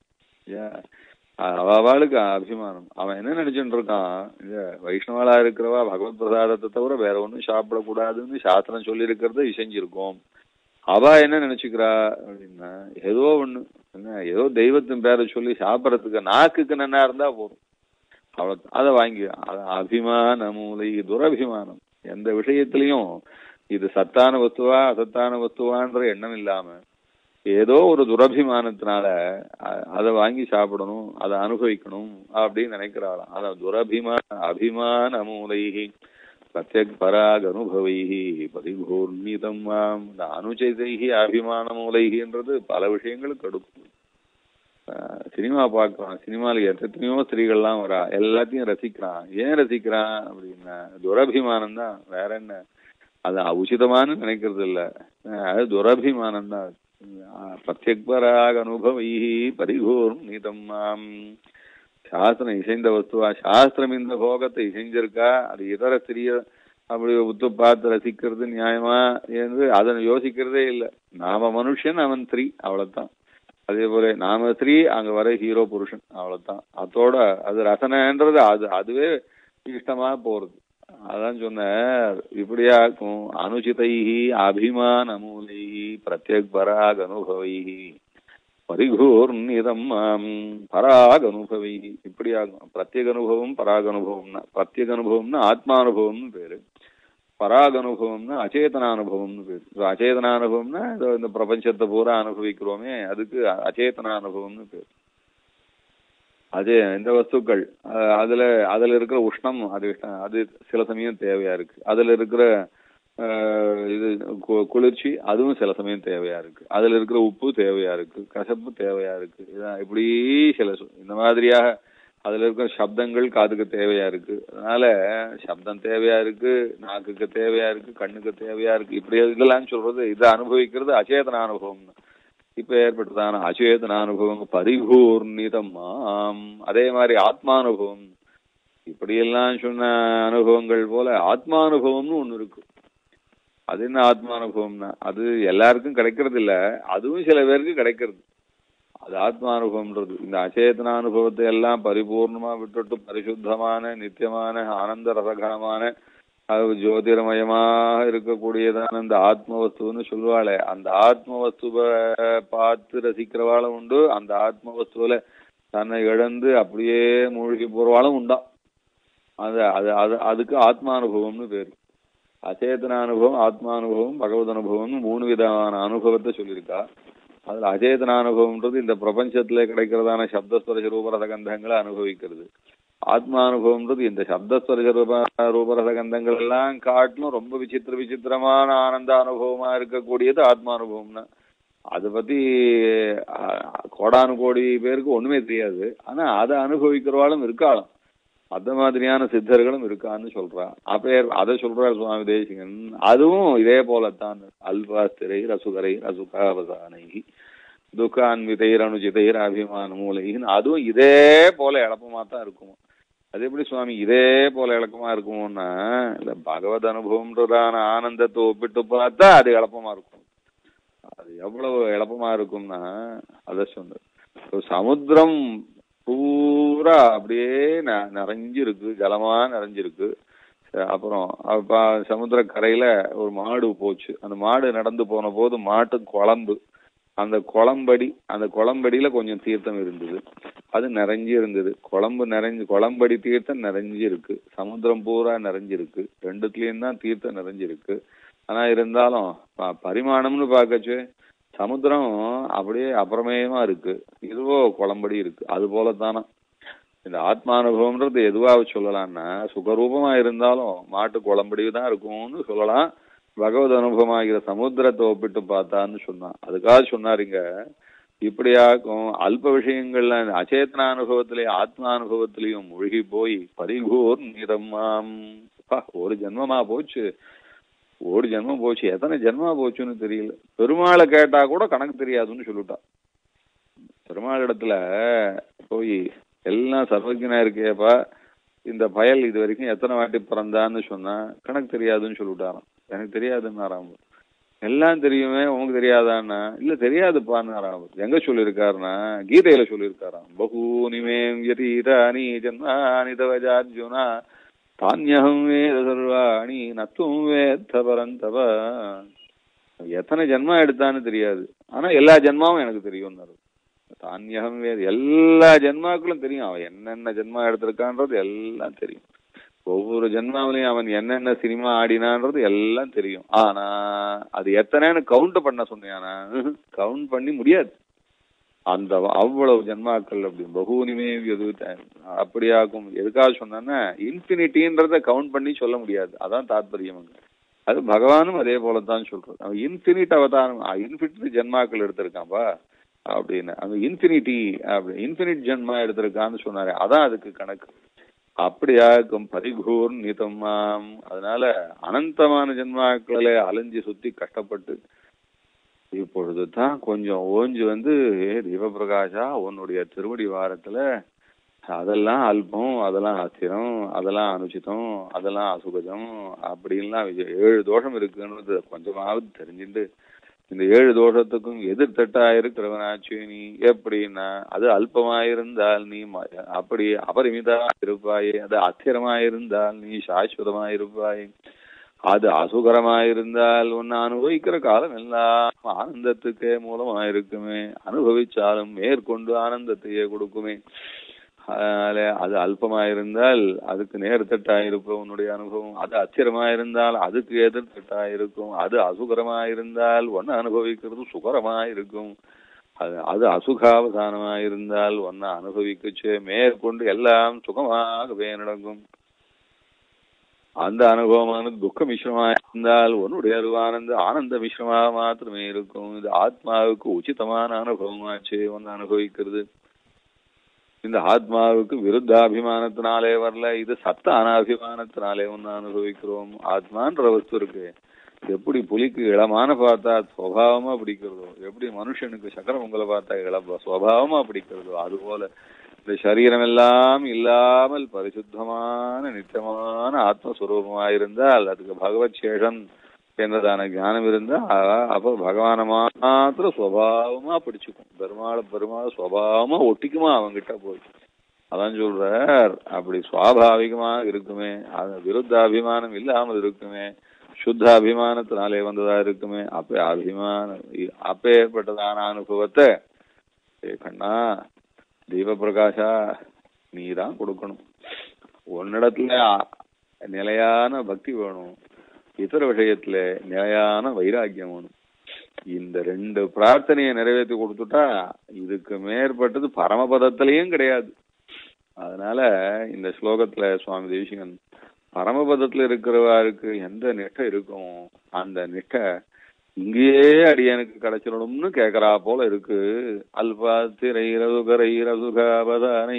அவளுக்கு அபிமானம் அவன் என்ன நினைச்சுட்டு இருக்கான் இந்த வைஷ்ணவலா இருக்கிறவா பகவத் பிரசாதத்தை தவிர வேற ஒண்ணும் சாப்பிடக்கூடாதுன்னு சாஸ்திரம் சொல்லி இருக்கிறத செஞ்சிருக்கோம் அவ என்ன நினைச்சுக்கிறா அப்படின்னா ஏதோ ஒண்ணு என்ன ஏதோ தெய்வத்தின் பேரை சொல்லி சாப்பிடறதுக்கு நாக்குக்கு நன்னா இருந்தா போதும் அவ்வளவு அதை வாங்கி அது அபிமான மூலை துரபிமானம் எந்த விஷயத்திலையும் இது சத்தான வஸ்துவா அசத்தான வஸ்துவான்ற எண்ணம் இல்லாம ஏதோ ஒரு துரபிமானத்தினால அ- அதை வாங்கி சாப்பிடணும் அதை அனுபவிக்கணும் அப்படின்னு நினைக்கிறாளாம் அதான் துரபிமான அபிமான மூலைகி பிரத்யக் பராக் அனுபவைகி பதிகூர்ணிதம் மாம் இந்த அனுச்சைதைகி அபிமான மூலைகின்றது பல விஷயங்களுக்கு அடுக்கும் ஆஹ் சினிமா பார்க்கறான் சினிமால எத்தனையோ ஸ்திரீகள்லாம் வரா எல்லாத்தையும் ரசிக்கிறான் ஏன் ரசிக்கிறான் அப்படின்னா துரபிமானம் தான் வேற என்ன அது உச்சிதமானு நினைக்கிறது இல்ல ஆஹ் அது துரபிமானம் தான் பிரத்யக்பராக அனுபவை பரிகூரும் நீதம் மாம் சாஸ்திரம் இசைந்த வஸ்துவா சாஸ்திரம் இந்த போகத்தை இசைஞ்சிருக்கா அது இதர ஸ்திரிய அப்படி உத்து பார்த்து ரசிக்கிறது நியாயமா என்று அதை யோசிக்கிறதே இல்லை நாம மனுஷன் அவன் ஸ்திரீ அவ்வளவுதான் அதே போல நாம ஸ்திரீ அங்க வர ஹீரோ புருஷன் அவ்வளவுதான் அதோட அது ரசனைன்றது அது அதுவே இஷ்டமா போறது அதான் சொன்னார் இப்படியா இருக்கும் அனுச்சிதைஹி அபிமான மூலைஹி பிரத்யக் பராக் அனுபவைஹி பரிகூர்ணிதம் மாம் பராக் அனுபவைஹி இப்படியாகும் பிரத்யேக அனுபவம் பராக் அனுபவம்னா பிரத்யேக அனுபவம்னா ஆத்மானுபவம்னு பேரு பராக் அனுபவம்னா அச்சேதன அனுபவம்னு பேரு இப்ப அச்சேதன அனுபவம்னா இதோ இந்த பிரபஞ்சத்தை பூரா அனுபவிக்கிறோமே அதுக்கு அச்சேதன அனுபவம்னு பேரு அது இந்த வஸ்துக்கள் அஹ் அதுல அதுல இருக்கிற உஷ்ணம் அது அது சில சமயம் தேவையா இருக்கு அதுல இருக்கிற அஹ், இது கு- குளிர்ச்சி அதுவும் சில சமயம் தேவையா இருக்கு அதுல இருக்கிற உப்பு தேவையா இருக்கு கசப்பு தேவையா இருக்கு இதான் இப்படி சில சு- இந்த மாதிரியாக அதுல இருக்கிற சப்தங்கள் காதுக்கு தேவையா இருக்கு அதனால சப்தம் தேவையா இருக்கு நாக்குக்கு தேவையா இருக்கு கண்ணுக்கு தேவையா இருக்கு இப்படி இதெல்லாம் சொல்றது இதை அனுபவிக்கிறது அச்சேதன அனுபவம் இப்ப ஏற்பட்டதான அச்சேதன அனுபவம் பரிபூர்ணிதமாம் அதே மாதிரி ஆத்மானுபவம் இப்படியெல்லாம் சொன்ன அனுபவங்கள் போல ஆத்மானுபவம்னு ஒண்ணு இருக்கு அது என்ன ஆத்மானுபவம்னா அது எல்லாருக்கும் கிடைக்கிறது இல்ல அதுவும் சில பேருக்கு கிடைக்கிறது அது ஆத்மானுபவம்ன்றது இந்த அச்சேதன அனுபவத்தை எல்லாம் பரிபூர்ணமா விட்டுட்டு பரிசுத்தமான நித்தியமான ஆனந்த ரசகரமான அது ஜோதிர்மயமாக இருக்கக்கூடியதான இந்த ஆத்ம வஸ்துன்னு சொல்லுவாளே அந்த ஆத்ம வஸ்துவை பார்த்து ரசிக்கிறவாளும் உண்டு அந்த ஆத்ம வஸ்துவில தன்னை இழந்து அப்படியே மூழ்கி போறவாளும் உண்டா அது அது அது அதுக்கு ஆத்மானுபவம்னு பேரு அச்சேதன அனுபவம் ஆத்மானுபவம் பகவத் அனுபவம்னு மூணு விதமான அனுபவத்தை சொல்லியிருக்கா அதுல அச்சேதன அனுபவம்ன்றது இந்த பிரபஞ்சத்துல கிடைக்கிறதான சப்தஸ்வர ரூபரச கந்தங்களை அனுபவிக்கிறது ஆத்மானுபவம்ன்றது இந்த சப்தஸ்வர ரூப ரூபரச கந்தங்கள் எல்லாம் காட்டிலும் ரொம்ப விசித்திர விசித்திரமான ஆனந்த அனுபவமா இருக்கக்கூடியது ஆத்மானுபவம்னா அதை பத்தி அஹ், கோடானு கோடி பேருக்கு ஒண்ணுமே தெரியாது ஆனா அதை அனுபவிக்கிறவாளும் இருக்காளாம் அந்த மாதிரியான சித்தர்களும் இருக்கான்னு சொல்றா அப்ப அதை சொல்றார் சுவாமி தேசிகன் அதுவும் இதே போலத்தான் அல்பாஸ்திரை ரசுகரை ரசுகாவசானை துக்கான்விதைர் அனுஜிதைர் அபிமான மூலைன்னு அதுவும் இதே போல இழப்பமா தான் இருக்கும் அது எப்படி சுவாமி இதே போல இழக்கமா இருக்குமோன்னா இல்ல பகவத் அனுபவம்ன்றதான ஆனந்தத்தை ஒப்பிட்டு பார்த்தா அது இழப்பமா இருக்கும் அது எவ்வளவு இழப்பமா இருக்கும்னா அத சொன்னது இப்போ சமுத்திரம் பூரா அப்படியே ந- நிறைஞ்சிருக்கு ஜலமா நிறைஞ்சிருக்கு ச- அப்புறம் அப்ப சமுத்திர கரையில ஒரு மாடு போச்சு அந்த மாடு நடந்து போன போது மாட்டு குழம்பு அந்த குளம்படி அந்த குளம்படியில கொஞ்சம் தீர்த்தம் இருந்தது அது நிறைஞ்சு இருந்தது குழம்பு நிறைஞ்சு குளம்படி தீர்த்தம் நிறைஞ்சு இருக்கு சமுத்திரம் பூரா நிறைஞ்சிருக்கு ரெண்டுத்துலயும் தான் தீர்த்தம் நிறைஞ்சிருக்கு ஆனா இருந்தாலும் ப- பரிமாணம்னு பார்க்கச்சு சமுத்திரம் அப்படியே அப்புறமேயமா இருக்கு இதுவோ குளம்படி இருக்கு அது போலத்தானா இந்த ஆத்மானுபவம்ன்றது எதுவா சொல்லலாம்னா சுகரூபமா இருந்தாலும் மாட்டு குளம்படி தான் இருக்கும்னு சொல்லலாம் பகவத் அனுபவமாகிற சமுத்திரத்தை ஒப்பிட்டு பார்த்தான்னு சொன்னான் அதுக்காக சொன்னாருங்க இப்படியாக்கும் அல்ப விஷயங்கள்ல இந்த அச்சேதன அனுபவத்திலேயும் ஆத்மா அனுபவத்திலையும் மூழ்கி போய் பரிகூர் நிறமாம் அப்பா, ஒரு ஜென்மமா போச்சு ஒரு ஜென்மம் போச்சு எத்தனை ஜென்மா போச்சுன்னு தெரியல பெருமாளை கேட்டா கூட கணக்கு தெரியாதுன்னு சொல்லிட்டா பெருமாள் இடத்துல போய் எல்லாம் சர்வஜனா இருக்கேப்பா இந்த பயல் இது வரைக்கும் எத்தனை வாட்டி பிறந்தான்னு சொன்னா கணக்கு தெரியாதுன்னு சொல்லிவிட்டாராம் எனக்கு தெரியாதுன்னாராம் எல்லாம் தெரியுமே உனக்கு தெரியாதான்னா இல்ல தெரியாதுப்பான்னாராம் எங்க சொல்லியிருக்காருன்னா கீதையில சொல்லியிருக்காராம் பகூனிமே யதீதானி ஜன்மானி தவஜார்ஜுனா தானியகம் வேத சர்வாணி நத்துவம் வேத்த பரந்தவ எத்தனை ஜென்மா எடுத்தான்னு தெரியாது ஆனா எல்லா ஜென்மாவும் எனக்கு தெரியும்னாரு தானியகம் வேறு எல்லா ஜென்மாக்களும் தெரியும் அவன் என்னென்ன ஜென்மா எடுத்திருக்கான்றது எல்லாம் தெரியும் ஒவ்வொரு ஜென்மாவிலையும் அவன் என்னென்ன சினிமா ஆடினான்றது எல்லாம் தெரியும் ஆனா அது எத்தனைன்னு கவுண்ட் பண்ண சொன்னியானா கவுண்ட் பண்ணி முடியாது அந்த அவ்வளவு ஜென்மாக்கள் அப்படி பகூனிமே எது அப்படியாக்கும் எதுக்காக சொன்னா இன்ஃபினிட்டின்றத கவுண்ட் பண்ணி சொல்ல முடியாது அதான் தாத்பரியம் அங்க அது பகவானும் அதே போலதான் சொல்றது அவன் இன்ஃபினிட் அவதாரம் இன்ஃபினிட் ஜென்மாக்கள் எடுத்திருக்கான்பா அப்படின்னு அந்த இன்ஃபினிட்டி அப்படி இன்ஃபினிட் ஜென்மா எடுத்திருக்கான்னு சொன்னாரு அதான் அதுக்கு கணக்கு அப்படியாக்கும் பரிகூர் நிதமாம் அதனால அனந்தமான ஜென்மாக்களே அலைஞ்சு சுத்தி கஷ்டப்பட்டு இப்பொழுது தான் கொஞ்சம் ஓஞ்சு வந்து ஏ தீபபிரகாஷா உன்னுடைய திருவடி வாரத்துல அதெல்லாம் அல்பம் அதெல்லாம் அஸ்திரம் அதெல்லாம் அனுச்சிதம் அதெல்லாம் அசுகஜம் அப்படின்லாம் ஏழு தோஷம் இருக்குன்றது கொஞ்சமாவது தெரிஞ்சுட்டு இந்த ஏழு தோஷத்துக்கும் எதிர்த்தட்டா இருக்கிறவனாச்சு நீ எப்படின்னா அது அல்பமாயிருந்தால் நீ அப்படி அபரிமிதா இருப்பாயே அது அத்திரமாயிருந்தால் நீ சாஸ்வதமா இருப்பாயே அது அசுகரமாயிருந்தால் ஒன்னு அனுபவிக்கிற காலம் எல்லாம் ஆனந்தத்துக்கே மூலமா இருக்குமே அனுபவிச்சாலும் மேற்கொண்டு ஆனந்தத்தையே கொடுக்குமே அதனால அது அல்பமாயிருந்தால் அதுக்கு நேர்த்தட்டாயிருக்கும் உன்னுடைய அனுபவம் அது அச்சிரமாயிருந்தால் அதுக்கு எதிர்த்தட்டாயிருக்கும் அது அசுகரமாயிருந்தால் ஒன்னு அனுபவிக்கிறது சுகரமாயிருக்கும் அது அது அசுகாவதானமாயிருந்தால் ஒன்ன அனுபவிக்கச்சே மேற்கொண்டு எல்லாம் சுகமாகவே நடக்கும் அந்த அனுபவமானது துக்க மிஸ்ரமா இருந்தால் உன்னுடைய அருவானந்த ஆனந்த மிஸ்ரமா மாத்திரமே இருக்கும் இது ஆத்மாவுக்கு உச்சிதமான அனுபவமாச்சு ஒன்னு அனுபவிக்கிறது இந்த ஆத்மாவுக்கு விருத்தாபிமானத்தினாலே வரல இது சத்த அனாபிமானத்தினாலே ஒன்னு அனுபவிக்கிறோம் ஆத்மான்ற வஸ்து இருக்கு எப்படி புலிக்கு இளமான பார்த்தா சுவாவமா பிடிக்கிறதோ எப்படி மனுஷனுக்கு சக்கர பொங்கலை பார்த்தா இளம் சுவாவமா பிடிக்கிறதோ அது போல இந்த சரீரம் எல்லாம் இல்லாமல் பரிசுத்தமான நித்தியமான ஆத்மஸ்வரூபமாயிருந்தால் அதுக்கு பகவத் சேஷன் என்றதான ஞானம் இருந்தா அப்ப பகவான மாத்திர சுவாவமா பிடிச்சுக்கும் பெருமாள் பெருமாள் சுவாவமா ஒட்டிக்குமா அவங்கிட்ட போய் அதான் சொல்றார் அப்படி சுவாபாவிகமா இருக்குமே அது விருத்த அபிமானம் இல்லாமல் இருக்குமே சுத்த அபிமானத்தினாலே வந்ததா இருக்குமே அப்ப அபிமானம் அப்பேற்பட்டதான அனுபவத்தை கண்ணா தீப பிரகாஷா நீ தான் கொடுக்கணும் உன்னிடத்துல நிலையான பக்தி வேணும் இதர விஷயத்துல நிலையான வைராக்கியம் வேணும் இந்த ரெண்டு பிரார்த்தனையை நிறைவேற்றி கொடுத்துட்டா இதுக்கு மேற்பட்டது பரமபதத்திலையும் கிடையாது அதனால இந்த ஸ்லோகத்துல சுவாமி தேசிகன் பரமபதத்துல இருக்கிறவாருக்கு எந்த நிஷ்டை இருக்கும் அந்த நிஷ்டை இங்கேயே அடியனுக்கு கிடைச்சிடணும்னு கேக்குறா போல இருக்கு அல்பாத்திரைரதுகரைரதுகாபதானை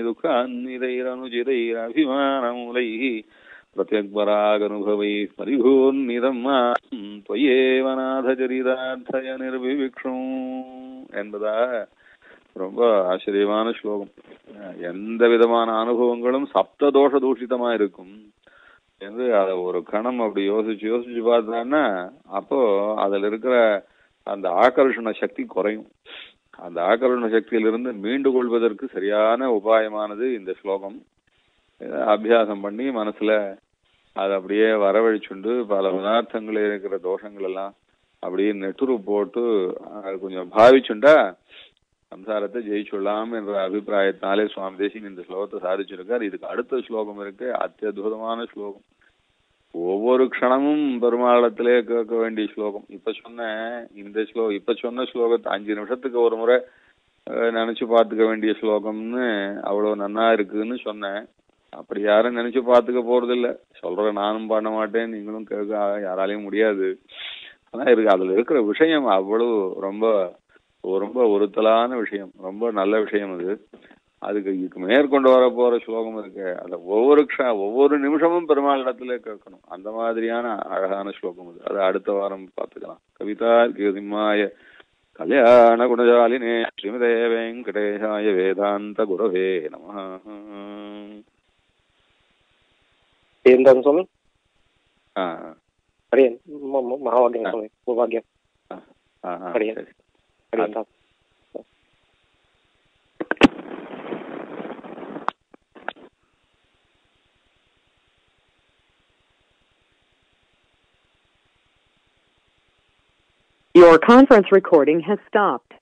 துக்கான்னிதைரனுஜிதைரபிமானமுலை பிரத்யக்பராகனுபவை பரிபூர்ணிதம் தொயேவநாதச்சரிதார்த்தய நிர்விவிக்ஷம் என்பதா ரொம்ப ஆச்சரியமான ஸ்லோகம் எந்த விதமான அனுபவங்களும் சப்த தோஷ தூஷிதமா இருக்கும் என்று அத ஒரு கணம் அப்படி யோசிச்சு யோசிச்சு பார்த்தான்னா அப்போ அதுல இருக்கிற அந்த ஆகர்ஷண சக்தி குறையும் அந்த ஆகர்ஷண சக்தியிலிருந்து மீண்டு கொள்வதற்கு சரியான உபாயமானது இந்த ஸ்லோகம் அபியாசம் பண்ணி மனசுல அதை அப்படியே வரவழிச்சுண்டு பல பதார்த்தங்களில் இருக்கிற தோஷங்கள் எல்லாம் அப்படியே நெட்டுரு போட்டு கொஞ்சம் பாவிச்சுண்டா சம்சாரத்தை ஜெயிச்சுடலாம் என்ற அபிப்பிராயத்தினாலே சுவாமி தேசிகன் இந்த ஸ்லோகத்தை சாதிச்சிருக்கார் இதுக்கு அடுத்த ஸ்லோகம் இருக்கு அத்தியுதமான ஸ்லோகம் ஒவ்வொரு க்ஷணமும் பெருமாளத்திலே கேட்க வேண்டிய ஸ்லோகம் இப்ப சொன்ன இந்த ஸ்லோ இப்ப சொன்ன ஸ்லோகத்தை அஞ்சு நிமிஷத்துக்கு ஒரு முறை நினைச்சு பார்த்துக்க வேண்டிய ஸ்லோகம்னு அவ்வளவு நன்னா இருக்குன்னு சொன்னேன் அப்படி யாரும் நினைச்சு பார்த்துக்க போறது இல்ல சொல்றேன் நானும் பண்ண மாட்டேன் நீங்களும் கேட்க யாராலையும் முடியாது ஆனா இருக்கு அதுல இருக்கிற விஷயம் அவ்வளவு ரொம்ப ரொம்ப ஒருத்தலான விஷயம் ரொம்ப நல்ல விஷயம் அது அதுக்கு இதுக்கு மேற்கொண்டு வர போற ஸ்லோகம் இருக்கு அத ஒவ்வொரு க்ஷ ஒவ்வொரு நிமிஷமும் பெருமாள் இடத்துல கேட்கணும் அந்த மாதிரியான அழகான ஸ்லோகம் அது அதை அடுத்த வாரம் பார்த்துக்கலாம் கவிதா சிம்மாய கல்யாண குணஜாலினே ஸ்ரீமதே வெங்கடேஷாய வேதாந்த குரவே நம ఏంటని స్వామి ஆ అడిగాను మహాభాగ్యం స్వామి భూభాగ్యం ஆ ஆ அடியேன். சரி అడిగాను Your conference recording has stopped.